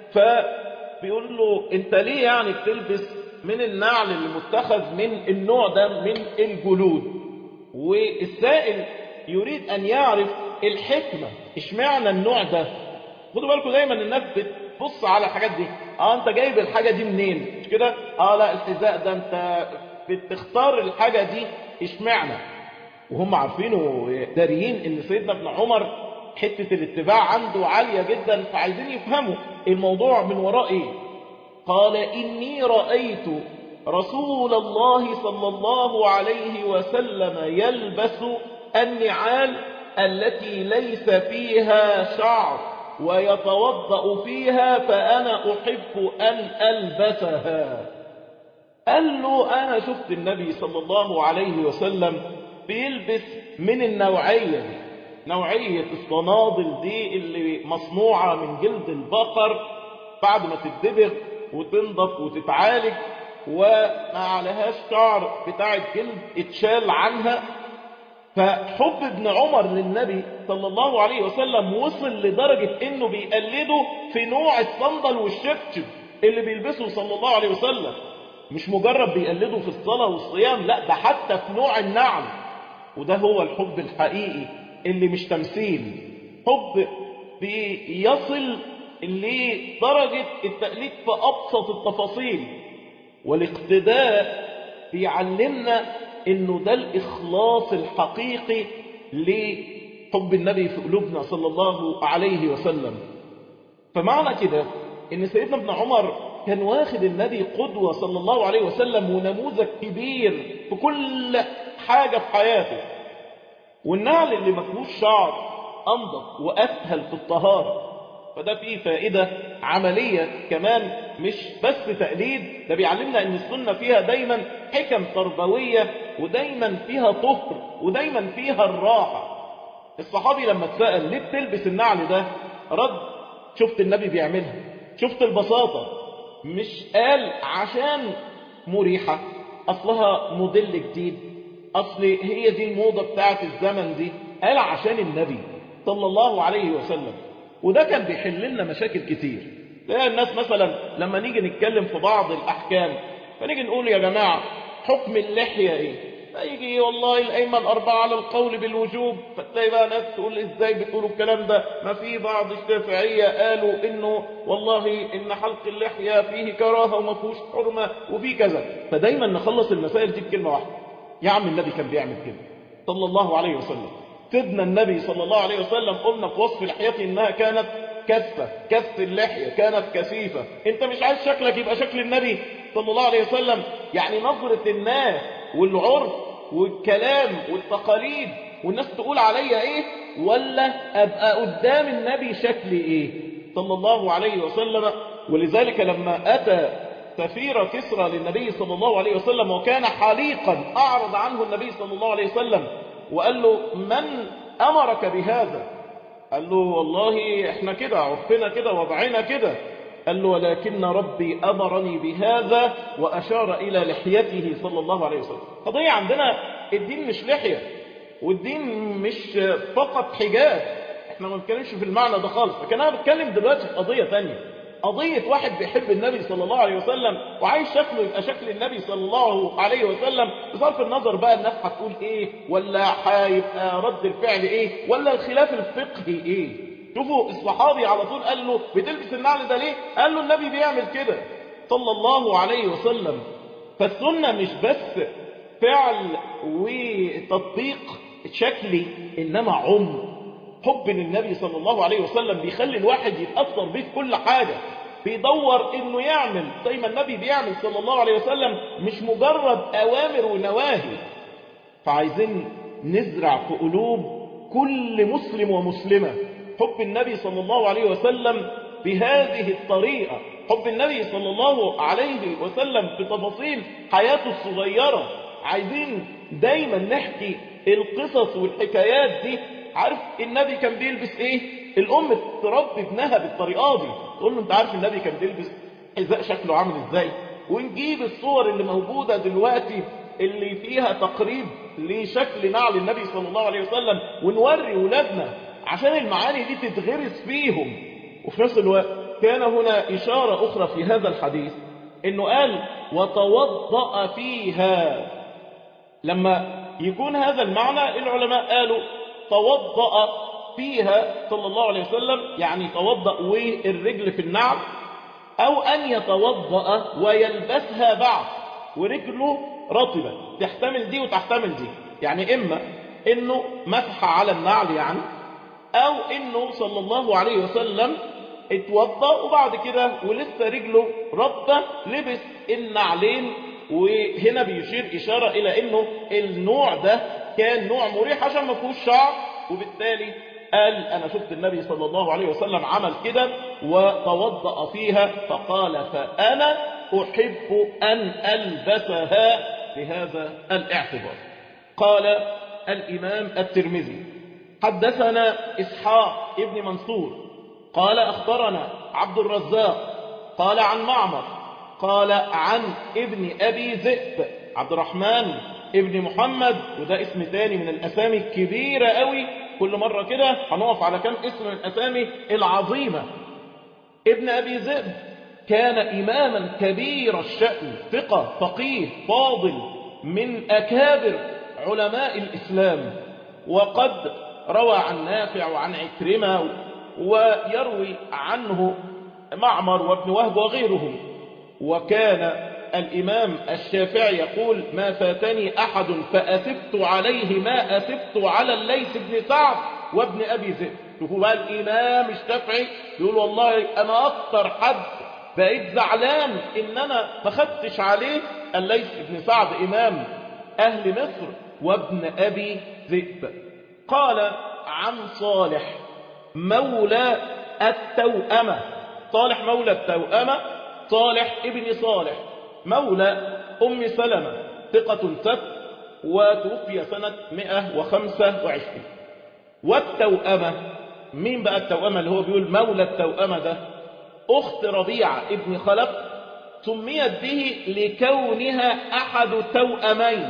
فبيقول له انت ليه يعني بتلبس من النعل اللي متخذ من النوع ده من الجلود والسائل يريد أن يعرف الحكمة اشمعنى النوع ده خدوا بالكم دايما الناس بتبص على الحاجات دي اه انت جايب الحاجة دي منين مش كده اه لا الحذاء ده انت بتختار الحاجة دي اشمعنى وهم عارفين وداريين ان سيدنا ابن عمر حتة الاتباع عنده عالية جدا فعايزين يفهموا الموضوع من وراء ايه قال إني رأيت رسول الله صلى الله عليه وسلم يلبس النعال التي ليس فيها شعر ويتوضأ فيها فأنا أحب أن ألبسها قال له أنا شفت النبي صلى الله عليه وسلم بيلبس من النوعية دي نوعية الصنادل دي اللي مصنوعة من جلد البقر بعد ما تتدبغ وتنضف وتتعالج وما عليهاش شعر بتاع الجلد اتشال عنها فحب ابن عمر للنبي صلى الله عليه وسلم وصل لدرجة انه بيقلده في نوع الصندل والشبشب اللي بيلبسه صلى الله عليه وسلم مش مجرد بيقلده في الصلاة والصيام لا ده حتى في نوع النعم وده هو الحب الحقيقي اللي مش تمثيل حب بيصل لدرجة التقليد في أبسط التفاصيل والاقتداء بيعلمنا انه ده الاخلاص الحقيقي لحب النبي في قلوبنا صلى الله عليه وسلم فمعنى كده ان سيدنا ابن عمر كان واخد النبي قدوة صلى الله عليه وسلم ونموذج كبير في كل حاجة في حياته والنعل اللي ما فيهوش شعر انضف واسهل في الطهارة فده فيه فائدة عملية كمان مش بس تقليد ده بيعلمنا ان السنة فيها دايما حكم تربوية ودايما فيها طهر ودايما فيها الراحة الصحابي لما اتسأل ليه بتلبس النعل ده رد شفت النبي بيعملها شفت البساطة مش قال عشان مريحة اصلها موديل جديد اصل هي دي الموضة بتاعت الزمن دي قال عشان النبي صلى الله عليه وسلم وده كان بيحل لنا مشاكل كتير تلاقي الناس مثلا لما نيجي نتكلم في بعض الأحكام فنيجي نقول يا جماعة حكم اللحية ايه فيجي والله الأئمة الأربعة على القول بالوجوب فتلاقي بقى ناس تقول ازاي بتقولوا الكلام ده ما في بعض الشافعية قالوا انه والله ان حلق اللحية فيه كراهة وما فيهوش حرمة وفي كذا فدايما نخلص المسائل دي بكلمة واحدة يا عم النبي كان بيعمل كده صلى الله عليه وسلم سيدنا النبي صلى الله عليه وسلم قلنا في وصف لحيته انها كانت كثة كث اللحية كانت كثيفة انت مش عايز شكلك يبقى شكل النبي صلى الله عليه وسلم يعني نظرة الناس والعرف والكلام والتقاليد والناس تقول عليا ايه ولا ابقى قدام النبي شكلي ايه صلى الله عليه وسلم ولذلك لما اتى سفير كسرى للنبي صلى الله عليه وسلم وكان حليقا اعرض عنه النبي صلى الله عليه وسلم وقال له من أمرك بهذا قال له والله احنا كده عرفنا كده وضعنا كده قال له ولكن ربي أمرني بهذا وأشار إلى لحيته صلى الله عليه وسلم قضية عندنا الدين مش لحية والدين مش فقط حجاب احنا ما بنتكلمش في المعنى ده خالص لكن انا بتكلم دلوقتي في قضية ثانيه قضية واحد بيحب النبي صلى الله عليه وسلم وعايز شكله يبقى شكل النبي صلى الله عليه وسلم بصرف النظر بقى الناس هتقول ايه ولا هيبقى رد الفعل ايه ولا الخلاف الفقهي ايه شوفوا الصحابي على طول قال له بتلبس النعل ده ليه قال له النبي بيعمل كده صلى الله عليه وسلم فالسنة مش بس فعل وتطبيق شكلي إنما عمر حب للنبي صلى الله عليه وسلم بيخلي الواحد يتأثر بيه في كل حاجة بيدور انه يعمل زي ما النبي بيعمل صلى الله عليه وسلم مش مجرد اوامر ونواهي فعايزين نزرع في قلوب كل مسلم ومسلمة حب النبي صلى الله عليه وسلم بهذه الطريقة حب النبي صلى الله عليه وسلم في تفاصيل حياته الصغيرة عايزين دايما نحكي القصص والحكايات دي عارف النبي كان بيلبس ايه الام تربي ابنها بالطريقه دي تقول له انت عارف النبي كان بيلبس حذاء شكله عامل ازاي ونجيب الصور اللي موجوده دلوقتي اللي فيها تقريب لشكل نعل النبي صلى الله عليه وسلم ونوري ولادنا عشان المعاني دي تتغرس فيهم وفي نفس الوقت كان هنا إشارة أخرى في هذا الحديث إنه قال وتوضأ فيها لما يكون هذا المعنى العلماء قالوا توضأ فيها صلى الله عليه وسلم يعني توضأ والرجل في النعل أو أن يتوضأ ويلبسها بعد ورجله رطبة تحتمل دي وتحتمل دي يعني إما إنه مسح على النعل يعني أو إنه صلى الله عليه وسلم اتوضى وبعد كده ولسه رجله ربة لبس النعلين وهنا بيشير إشارة إلى إنه النوع ده كان نوع مريح عشان ما فيهوش شعر وبالتالي قال أنا شفت النبي صلى الله عليه وسلم عمل كده وتوضأ فيها فقال فأنا أحب أن ألبسها بهذا الاعتبار قال الإمام الترمذي حدثنا إسحاق ابن منصور قال أخبرنا عبد الرزاق قال عن معمر قال عن ابن أبي ذئب عبد الرحمن ابن محمد وده اسم تاني من الأسامي الكبيرة قوي كل مرة كده هنقف على كم اسم من الأسامي العظيمة ابن أبي ذئب كان إماما كبير الشأن ثقة فقيه فاضل من أكابر علماء الإسلام وقد روى عن نافع وعن عكرمة ويروي عنه معمر وابن وهب وغيرهم وكان الإمام الشافعي يقول ما فاتني أحد فأثبت عليه ما أثبت على الليث بن سعد وابن أبي ذئب شوفوا بقى الإمام الشافعي يقول والله أنا أكثر حد بقيت زعلان إن أنا ما خدتش عليه الليث بن سعد إمام أهل مصر وابن أبي ذئب قال عن صالح مولى التوأمة صالح مولى التوأمة صالح ابن صالح مولى أم سلمة ثقة ثبت وتوفي سنة 125 والتوأمة مين بقى التوأمة اللي هو بيقول مولى التوأمة ده أخت ربيعة ابن خلف سميت به لكونها أحد توأمين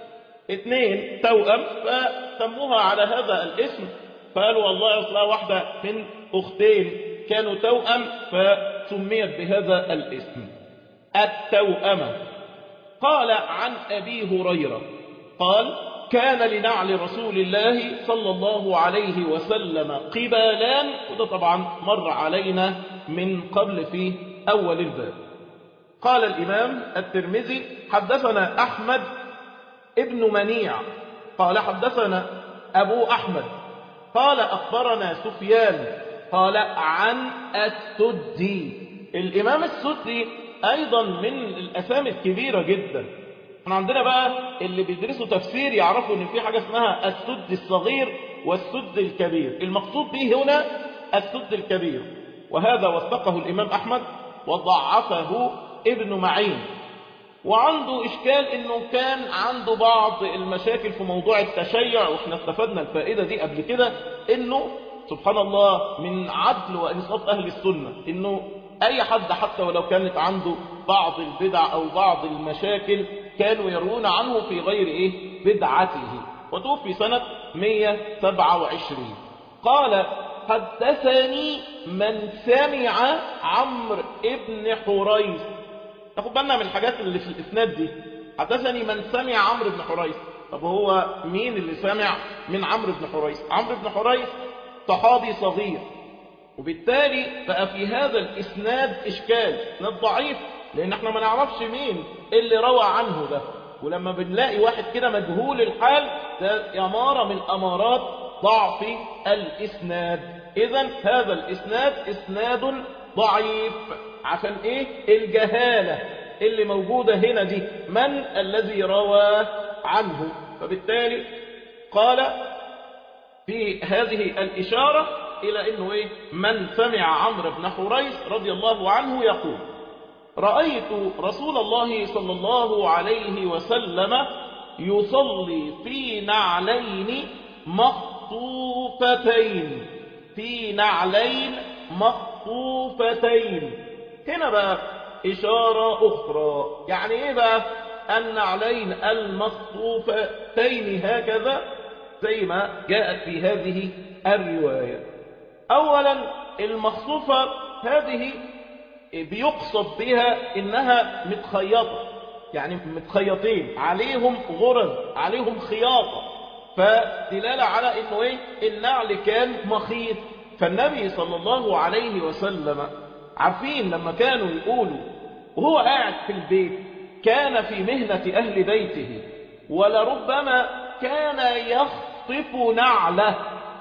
اثنين توأم فسموها على هذا الاسم فقالوا والله أصلها واحدة من أختين كانوا توأم فسميت بهذا الاسم التوأمة قال عن أبي هريرة قال كان لنعل رسول الله صلى الله عليه وسلم قبالان وده طبعا مر علينا من قبل في أول الباب قال الإمام الترمذي حدثنا أحمد ابن منيع قال حدثنا أبو أحمد قال أخبرنا سفيان قال عن السدي الإمام السدي أيضا من الأسامي الكبيرة جدا احنا عندنا بقى اللي بيدرسوا تفسير يعرفوا ان في حاجة اسمها السد الصغير والسد الكبير المقصود به هنا السد الكبير وهذا وثقه الإمام أحمد وضعفه ابن معين وعنده إشكال إنه كان عنده بعض المشاكل في موضوع التشيع وإحنا استفدنا الفائدة دي قبل كده إنه سبحان الله من عدل وإنصاف أهل السنة إنه أي حد حتى ولو كانت عنده بعض البدع أو بعض المشاكل كانوا يروون عنه في غير إيه بدعته وتوفي سنة 127 قال حدثني من سمع عمرو ابن حريث تاخد بالنا من الحاجات اللي في الإسناد دي حدثني من سمع عمرو بن حريث طب هو مين اللي سمع من عمرو بن حريث عمرو بن حريث صحابي صغير وبالتالي بقى في هذا الإسناد إشكال إسناد ضعيف لأن احنا ما نعرفش مين اللي روى عنه ده ولما بنلاقي واحد كده مجهول الحال ده أمارة من أمارات ضعف الإسناد إذا هذا الإسناد إسناد ضعيف عشان إيه الجهالة اللي موجودة هنا دي من الذي روى عنه فبالتالي قال في هذه الإشارة إلى أنه إيه من سمع عمرو بن حريث رضي الله عنه يقول رأيت رسول الله صلى الله عليه وسلم يصلي في نعلين مخطوفتين في نعلين مخطوفتين هنا بقى إشارة أخرى يعني إيه بقى النعلين المخطوفتين هكذا زي ما جاءت في هذه الرواية أولا المخصوفة هذه بيقصد بها إنها متخيطة يعني متخيطين عليهم غرز عليهم خياطة فدلالة على إنه إيه النعل كان مخيط فالنبي صلى الله عليه وسلم عارفين لما كانوا يقولوا وهو قاعد في البيت كان في مهنة أهل بيته ولربما كان يخطف نعله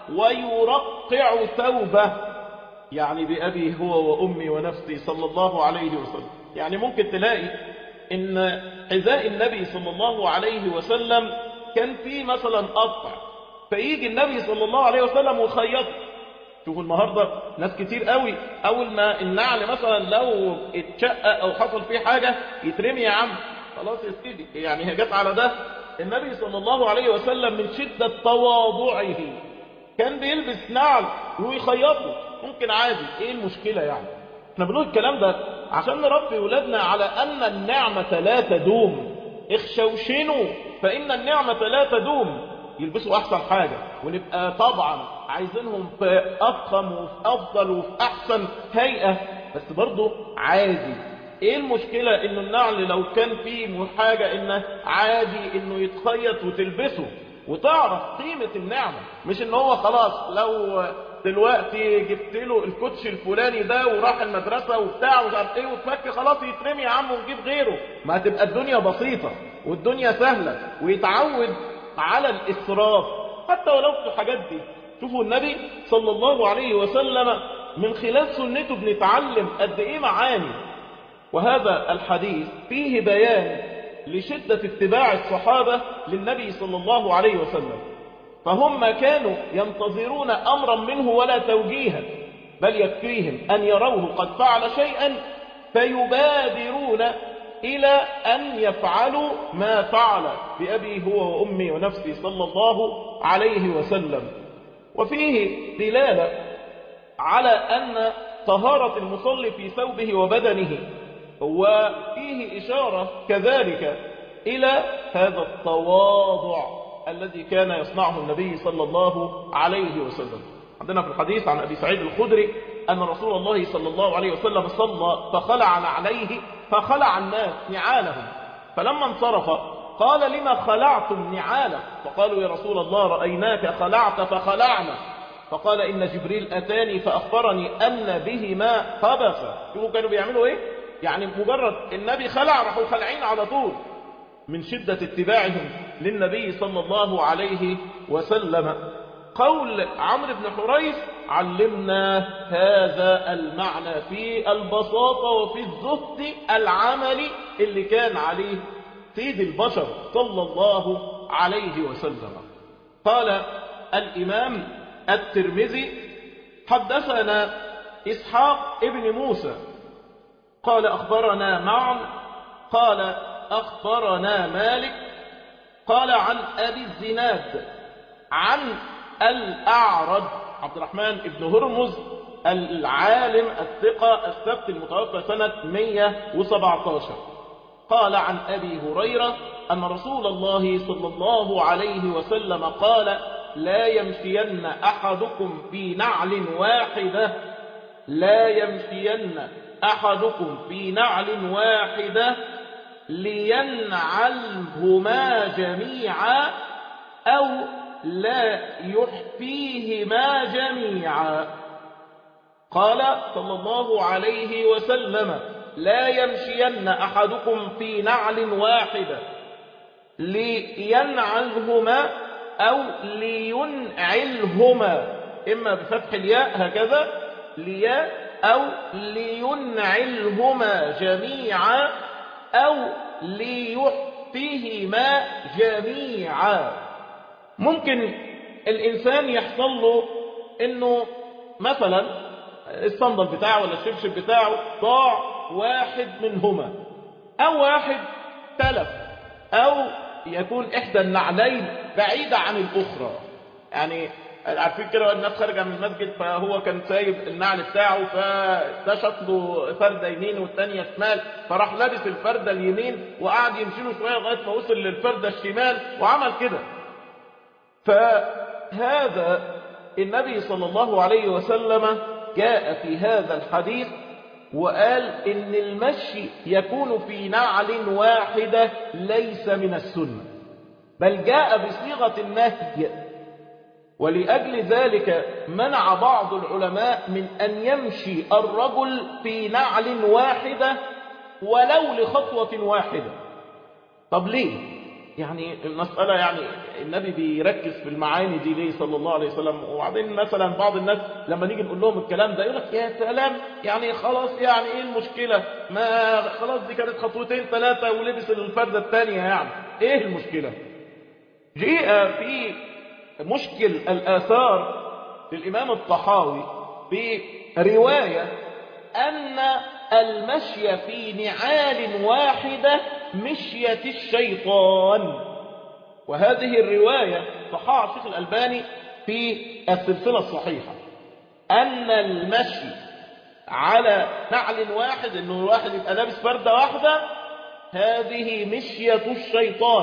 ويرقع ثوبه يعني بأبي هو وأمي ونفسي صلى الله عليه وسلم يعني ممكن تلاقي ان حذاء النبي صلى الله عليه وسلم كان فيه مثلا قطع فيجي النبي صلى الله عليه وسلم ويخيطه شوفوا النهاردة ناس كتير قوي أول ما النعل مثلا لو اتشقق أو حصل فيه حاجة يترمي يا عم خلاص يا سيدي يعني هي جت على ده النبي صلى الله عليه وسلم من شدة تواضعه كان بيلبس نعل ويخيطه ممكن عادي ايه المشكلة يعني احنا بنقول الكلام ده عشان نربي ولادنا على أن النعمة لا تدوم اخشوشنوا فإن النعمة لا تدوم يلبسوا أحسن حاجة ونبقى طبعا عايزينهم في أفخم وفي أفضل وفي أحسن هيئة بس برضو عادي ايه المشكلة انه النعل لو كان فيه حاجة انه عادي انه يتخيط وتلبسه وتعرف قيمة النعمة مش ان هو خلاص لو دلوقتي جبت له الكوتش الفلاني ده وراح المدرسة وبتاع ومش عارف ايه وتفك خلاص يترمي يا عم ونجيب غيره ما هتبقى الدنيا بسيطة والدنيا سهلة ويتعود على الإسراف حتى ولو في الحاجات دي شوفوا النبي صلى الله عليه وسلم من خلال سنته بنتعلم قد ايه معاني وهذا الحديث فيه بيان لشدة اتباع الصحابة للنبي صلى الله عليه وسلم فهم كانوا ينتظرون أمرا منه ولا توجيها بل يكفيهم أن يروه قد فعل شيئا فيبادرون إلى أن يفعلوا ما فعل بأبي هو وأمي ونفسي صلى الله عليه وسلم وفيه دلالة على أن طهارة المصلي في ثوبه وبدنه وفيه إشارة كذلك إلى هذا التواضع الذي كان يصنعه النبي صلى الله عليه وسلم عندنا في الحديث عن أبي سعيد الخدري أن رسول الله صلى الله عليه وسلم صلى فخلع عليه فخلع الناس نعالهم فلما انصرف قال لما خلعتم نعالك فقالوا يا رسول الله رأيناك خلعت فخلعنا فقال إن جبريل أتاني فأخبرني أن بهما خبث شوفوا كانوا بيعملوا إيه يعني مجرد النبي خلع راحوا خلعين على طول من شدة اتباعهم للنبي صلى الله عليه وسلم قول عمرو بن حريث علمنا هذا المعنى في البساطة وفي الزهد العملي اللي كان عليه سيد البشر صلى الله عليه وسلم قال الإمام الترمذي حدثنا إسحاق ابن موسى قال أخبرنا معن قال أخبرنا مالك قال عن أبي الزناد عن الأعرج عبد الرحمن بن هرمز العالم الثقة السبت المتوفى سنة 117 قال عن أبي هريرة أن رسول الله صلى الله عليه وسلم قال لا يمشين أحدكم في نعل واحدة لا يمشين أحدكم في نعل واحدة لينعلهما جميعا أو لا يحفيهما جميعا قال صلى الله عليه وسلم لا يمشين أحدكم في نعل واحدة لينعلهما أو لينعلهما إما بفتح الياء هكذا لياء أو لينعلهما جميعا أو ليحفيهما جميعا ممكن الإنسان يحصل له إنه مثلا الصندل بتاعه ولا الشبشب بتاعه ضاع واحد منهما أو واحد تلف أو يكون إحدى النعلين بعيدة عن الأخرى يعني عارفين كده الناس خارجة من المسجد فهو كان سايب النعل بتاعه فده له فردة يمين والثانية شمال فراح لابس الفردة اليمين وقعد يمشي له شوية لغاية ما وصل للفردة الشمال وعمل كده فهذا النبي صلى الله عليه وسلم جاء في هذا الحديث وقال إن المشي يكون في نعل واحدة ليس من السنة بل جاء بصيغة النهي ولأجل ذلك منع بعض العلماء من أن يمشي الرجل في نعل واحدة ولو لخطوة واحدة طب ليه؟ يعني المسألة يعني النبي بيركز في المعاني دي ليه صلى الله عليه وسلم وبعدين مثلا بعض الناس لما نيجي نقول لهم الكلام ده يقول لك يا سلام يعني خلاص يعني ايه المشكلة ما خلاص دي كانت خطوتين ثلاثة ولبس الفردة الثانية يعني ايه المشكلة جيء في مشكل الآثار للإمام الطحاوي برواية أن المشي في نعال واحدة مشية الشيطان وهذه الرواية صححها الشيخ الألباني في السلسلة الصحيحة أن المشي على نعل واحد أنه الواحد يبقى لابس فردة واحدة هذه مشية الشيطان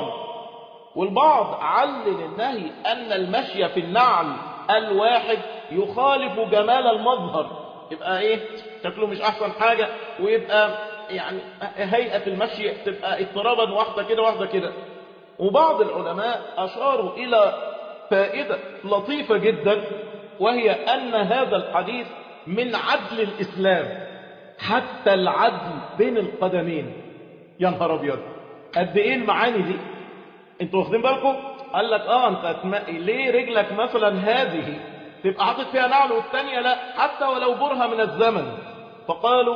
والبعض علل النهي أن المشي في النعل الواحد يخالف جمال المظهر يبقى ايه شكله مش احسن حاجة ويبقى يعني هيئة المشي تبقى اضطرابا واحدة كده واحدة كده وبعض العلماء اشاروا الى فائدة لطيفة جدا وهي ان هذا الحديث من عدل الاسلام حتى العدل بين القدمين يا نهار ابيض قد ايه المعاني دي انتوا واخدين بالكم قال لك اه انت هتمقي ليه رجلك مثلا هذه تبقى حاطط فيها نعل والثانيه لا حتى ولو برهة من الزمن فقالوا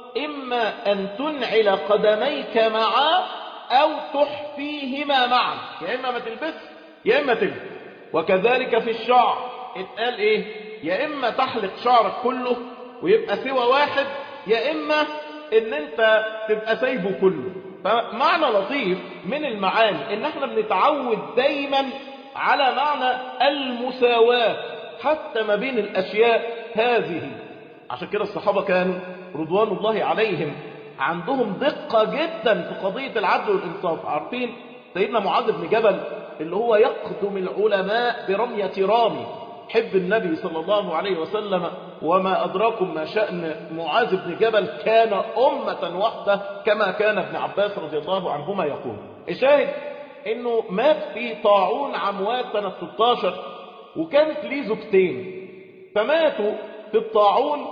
إما أن تنعل قدميك معا أو تحفيهما معا يا إما ما تلبس يا إما تلبس وكذلك في الشعر اتقال إيه يا إما تحلق شعرك كله ويبقى سوى واحد يا إما إن أنت تبقى سايبه كله فمعنى لطيف من المعاني إن احنا بنتعود دايما على معنى المساواة حتى ما بين الأشياء هذه عشان كده الصحابة كانوا رضوان الله عليهم عندهم دقة جدا في قضية العدل والإنصاف عارفين سيدنا معاذ بن جبل اللي هو يقدم العلماء برمية رامي حب النبي صلى الله عليه وسلم وما أدراكم ما شأن معاذ بن جبل كان أمة واحدة كما كان ابن عباس رضي الله عنهما يقول الشاهد انه مات في طاعون عموات سنة 16 وكانت ليه زوجتين فماتوا في الطاعون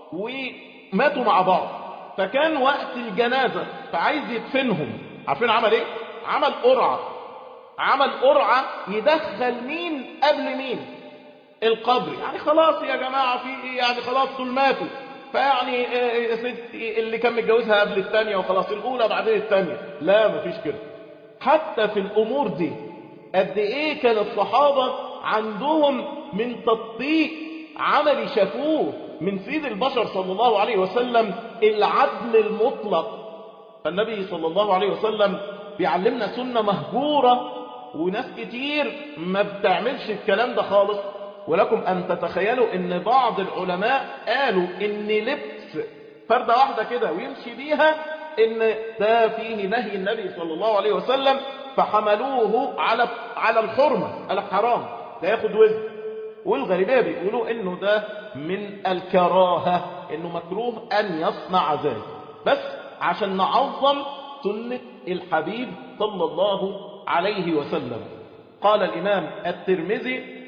وماتوا مع بعض فكان وقت الجنازة فعايز يدفنهم عارفين عمل ايه عمل قرعة عمل قرعة يدخل مين قبل مين القبر يعني خلاص يا جماعة في ايه يعني خلاص دول ماتوا فيعني يا ستي اللي كان متجوزها قبل الثانية وخلاص الأولى بعدين الثانية لا مفيش كده حتى في الأمور دي قد ايه كان الصحابة عندهم من تطبيق عملي شافوه من سيد البشر صلى الله عليه وسلم العدل المطلق فالنبي صلى الله عليه وسلم بيعلمنا سنة مهجورة وناس كتير ما بتعملش الكلام ده خالص ولكم أن تتخيلوا أن بعض العلماء قالوا أن لبس فردة واحدة كده ويمشي بيها أن ده فيه نهي النبي صلى الله عليه وسلم فحملوه على على الحرمة على الحرام ده ياخد وزن والغالبية بيقولوا انه ده من الكراهة انه مكروه ان يصنع ذلك بس عشان نعظم سنة الحبيب صلى الله عليه وسلم قال الامام الترمذي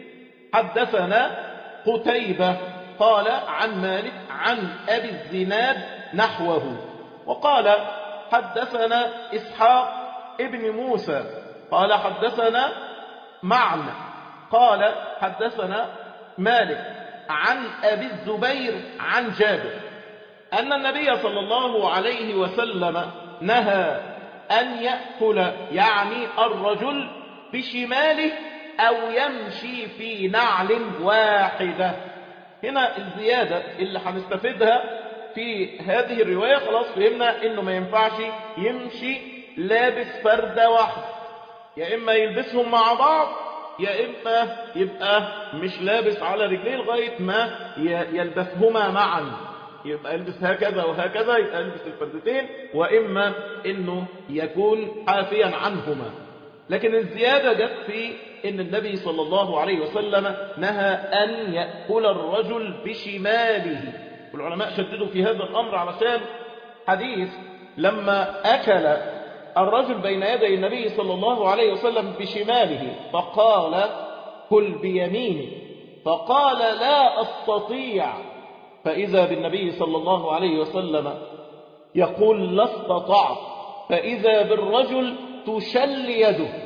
حدثنا قتيبة قال عن مالك عن ابي الزناد نحوه وقال حدثنا اسحاق ابن موسى قال حدثنا معنى قال حدثنا مالك عن أبي الزبير عن جابر أن النبي صلى الله عليه وسلم نهى أن يأكل يعني الرجل بشماله أو يمشي في نعل واحدة هنا الزيادة اللي هنستفيدها في هذه الرواية خلاص فهمنا انه ما ينفعش يمشي لابس فردة واحدة يا إما يلبسهم مع بعض يا إما يبقى مش لابس على رجليه لغاية ما يلبسهما معا يبقى يلبس هكذا وهكذا يبقى يلبس الفردتين وإما إنه يكون حافيا عنهما لكن الزيادة جت في إن النبي صلى الله عليه وسلم نهى أن يأكل الرجل بشماله والعلماء شددوا في هذا الأمر علشان حديث لما أكل الرجل بين يدي النبي صلى الله عليه وسلم بشماله فقال كل بيمينه فقال لا أستطيع فإذا بالنبي صلى الله عليه وسلم يقول لا استطعت فإذا بالرجل تشل يده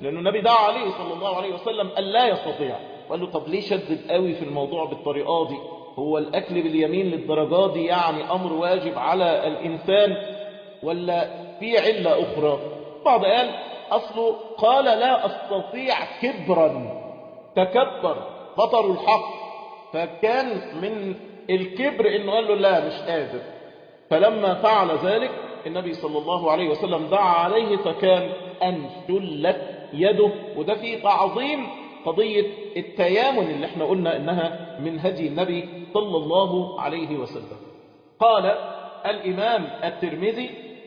لأنه النبي دعا عليه صلى الله عليه وسلم أن لا يستطيع وقال له طب ليه شدد قوي في الموضوع بالطريقة دي هو الأكل باليمين للدرجات دي يعني أمر واجب على الإنسان ولا في علة أخرى بعض قال أصله قال لا أستطيع كبرا تكبر بطر الحق فكان من الكبر إنه قال له لا مش قادر فلما فعل ذلك النبي صلى الله عليه وسلم دعا عليه فكان أن شلت يده وده فيه تعظيم قضية التيامن اللي احنا قلنا انها من هدي النبي صلى الله عليه وسلم قال الامام الترمذي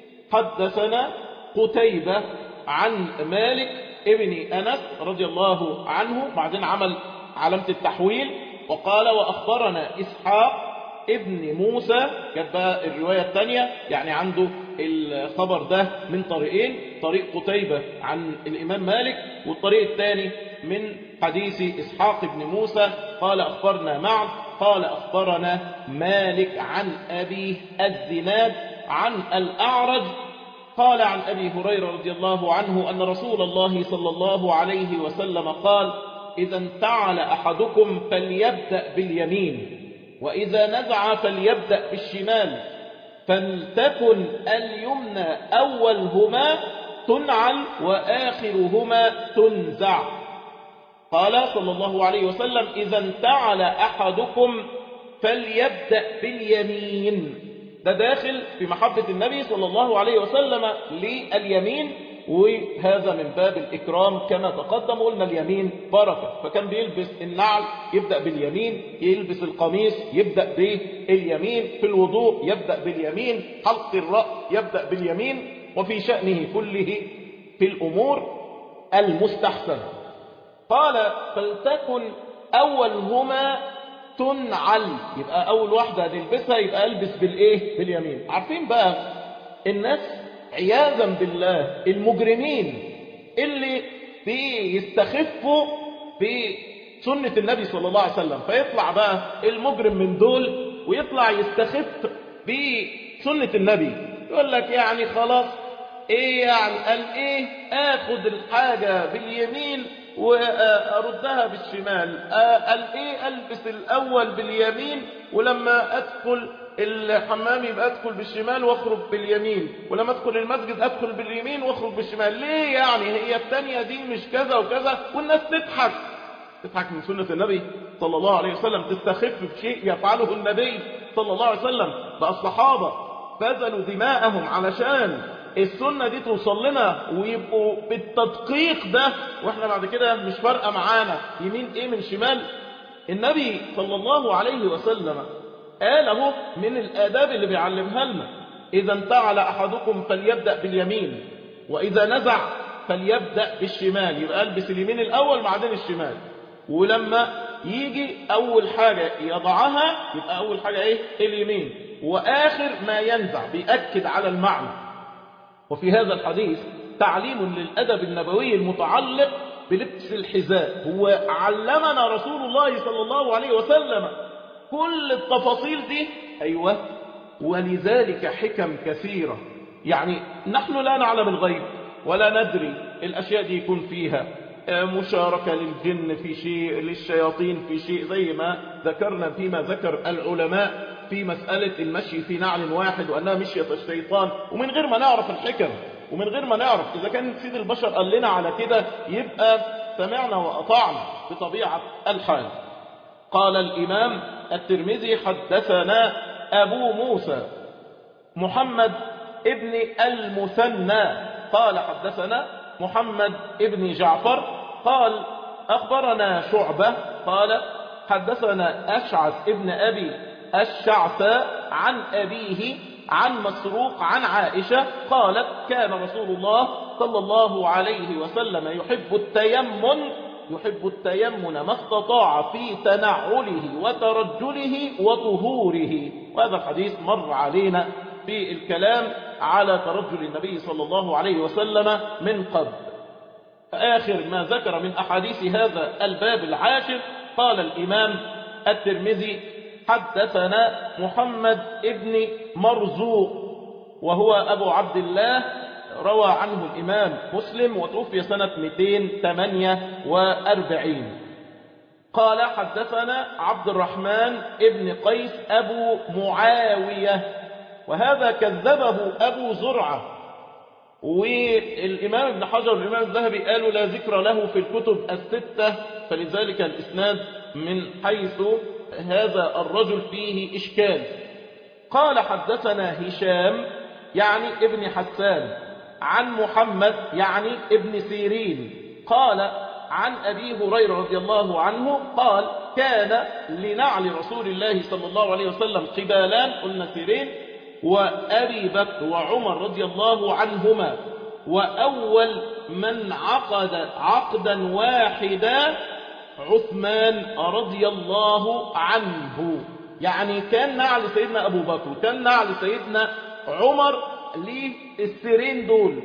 حدثنا قتيبة عن مالك ابن انس رضي الله عنه بعدين عمل علامة التحويل وقال واخبرنا اسحاق ابن موسى كانت بقى الرواية الثانية يعني عنده الخبر ده من طريقين طريق قتيبة عن الإمام مالك والطريق الثاني من حديث إسحاق بن موسى قال أخبرنا معه قال أخبرنا مالك عن أبي الزناد عن الأعرج قال عن أبي هريرة رضي الله عنه أن رسول الله صلى الله عليه وسلم قال إذا انتعل أحدكم فليبدأ باليمين وإذا نزع فليبدأ بالشمال فلتكن اليمنى أولهما تنعل وآخرهما تنزع قال صلى الله عليه وسلم إذا انتعل أحدكم فليبدأ باليمين ده داخل في محبة النبي صلى الله عليه وسلم لليمين وهذا من باب الإكرام كما تقدم قلنا اليمين بركة فكان بيلبس النعل يبدأ باليمين يلبس القميص يبدأ باليمين في الوضوء يبدأ باليمين حلق الرأس يبدأ باليمين وفي شأنه كله في الأمور المستحسنة قال فلتكن أولهما تنعل يبقى أول واحدة هتلبسها يبقى ألبس بالإيه باليمين عارفين بقى الناس عياذا بالله المجرمين اللي بيستخفوا بسنة النبي صلى الله عليه وسلم فيطلع بقى المجرم من دول ويطلع يستخف بسنة النبي يقول لك يعني خلاص ايه يعني قال ايه اخد الحاجة باليمين واردها بالشمال قال ايه البس الاول باليمين ولما ادخل الحمام يبقى ادخل بالشمال واخرج باليمين ولما ادخل المسجد ادخل باليمين واخرج بالشمال ليه يعني هي الثانيه دي مش كذا وكذا والناس تضحك تضحك من سنة النبي صلى الله عليه وسلم تستخف بشيء يفعله النبي صلى الله عليه وسلم بقى الصحابة بذلوا دماءهم علشان السنة دي توصل لنا ويبقوا بالتدقيق ده واحنا بعد كده مش فارقة معانا يمين ايه من شمال النبي صلى الله عليه وسلم قال اهو من الآداب اللي بيعلمها لنا إذا انتعل أحدكم فليبدأ باليمين وإذا نزع فليبدأ بالشمال يبقى البس اليمين الأول بعدين الشمال ولما يجي أول حاجة يضعها يبقى أول حاجة إيه اليمين وآخر ما ينزع بيأكد على المعنى وفي هذا الحديث تعليم للأدب النبوي المتعلق بلبس الحذاء هو علمنا رسول الله صلى الله عليه وسلم كل التفاصيل دي أيوة ولذلك حكم كثيرة يعني نحن لا نعلم الغيب ولا ندري الأشياء دي يكون فيها مشاركة للجن في شيء للشياطين في شيء زي ما ذكرنا فيما ذكر العلماء في مسألة المشي في نعل واحد وأنها مشية الشيطان ومن غير ما نعرف الحكم ومن غير ما نعرف إذا كان سيد البشر قال لنا على كده يبقى سمعنا وأطعنا بطبيعة الحال قال الإمام الترمذي حدثنا أبو موسى محمد ابن المثنى قال حدثنا محمد ابن جعفر قال أخبرنا شعبة قال حدثنا أشعث ابن أبي الشعثاء عن أبيه عن مسروق عن عائشة قالت كان رسول الله صلى الله عليه وسلم يحب التيمن يحب التيمن ما استطاع في تنعله وترجله وطهوره وهذا الحديث مر علينا في الكلام على ترجل النبي صلى الله عليه وسلم من قبل آخر ما ذكر من أحاديث هذا الباب العاشر قال الإمام الترمذي حدثنا محمد ابن مرزوق وهو أبو عبد الله روى عنه الإمام مسلم وتوفي سنة 248 قال حدثنا عبد الرحمن ابن قيس أبو معاوية وهذا كذبه أبو زرعة والإمام ابن حجر والإمام الذهبي قالوا لا ذكر له في الكتب الستة فلذلك الإسناد من حيث هذا الرجل فيه إشكال قال حدثنا هشام يعني ابن حسان عن محمد يعني ابن سيرين قال عن أبي هريرة رضي الله عنه قال كان لنعل رسول الله صلى الله عليه وسلم قبالان قلنا سيرين وأبي بكر وعمر رضي الله عنهما وأول من عقد عقدا واحدا عثمان رضي الله عنه يعني كان نعل سيدنا أبو بكر كان نعل سيدنا عمر للسيرين دول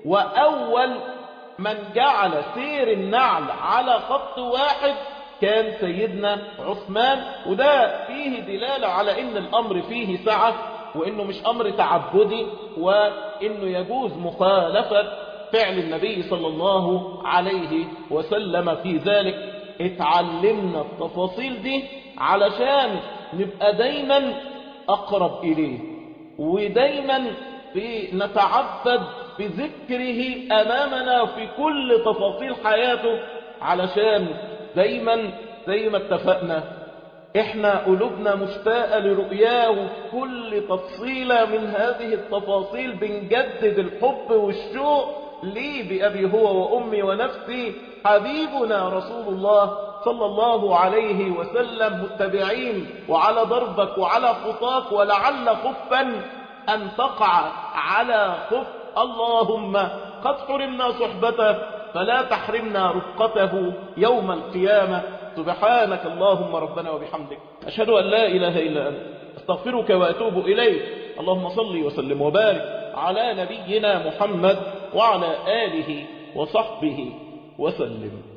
وأول من جعل سير النعل على خط واحد كان سيدنا عثمان وده فيه دلالة على ان الامر فيه سعة وانه مش امر تعبدي وانه يجوز مخالفة فعل النبي صلى الله عليه وسلم في ذلك اتعلمنا التفاصيل دي علشان نبقى دايما اقرب اليه ودايما نتعبد بذكره أمامنا في كل تفاصيل حياته علشان دايما زي ما اتفقنا احنا قلوبنا مشتاقة لرؤياه وفي كل تفصيلة من هذه التفاصيل بنجدد الحب والشوق لي بأبي هو وأمي ونفسي حبيبنا رسول الله صلى الله عليه وسلم متبعين وعلى ضربك وعلى خطاك ولعل خفا أن تقع على خف اللهم قد حرمنا صحبته فلا تحرمنا رفقته يوم القيامة سبحانك اللهم ربنا وبحمدك أشهد أن لا إله إلا أنت أستغفرك وأتوب إليك اللهم صل وسلم وبارك على نبينا محمد وعلى آله وصحبه وسلم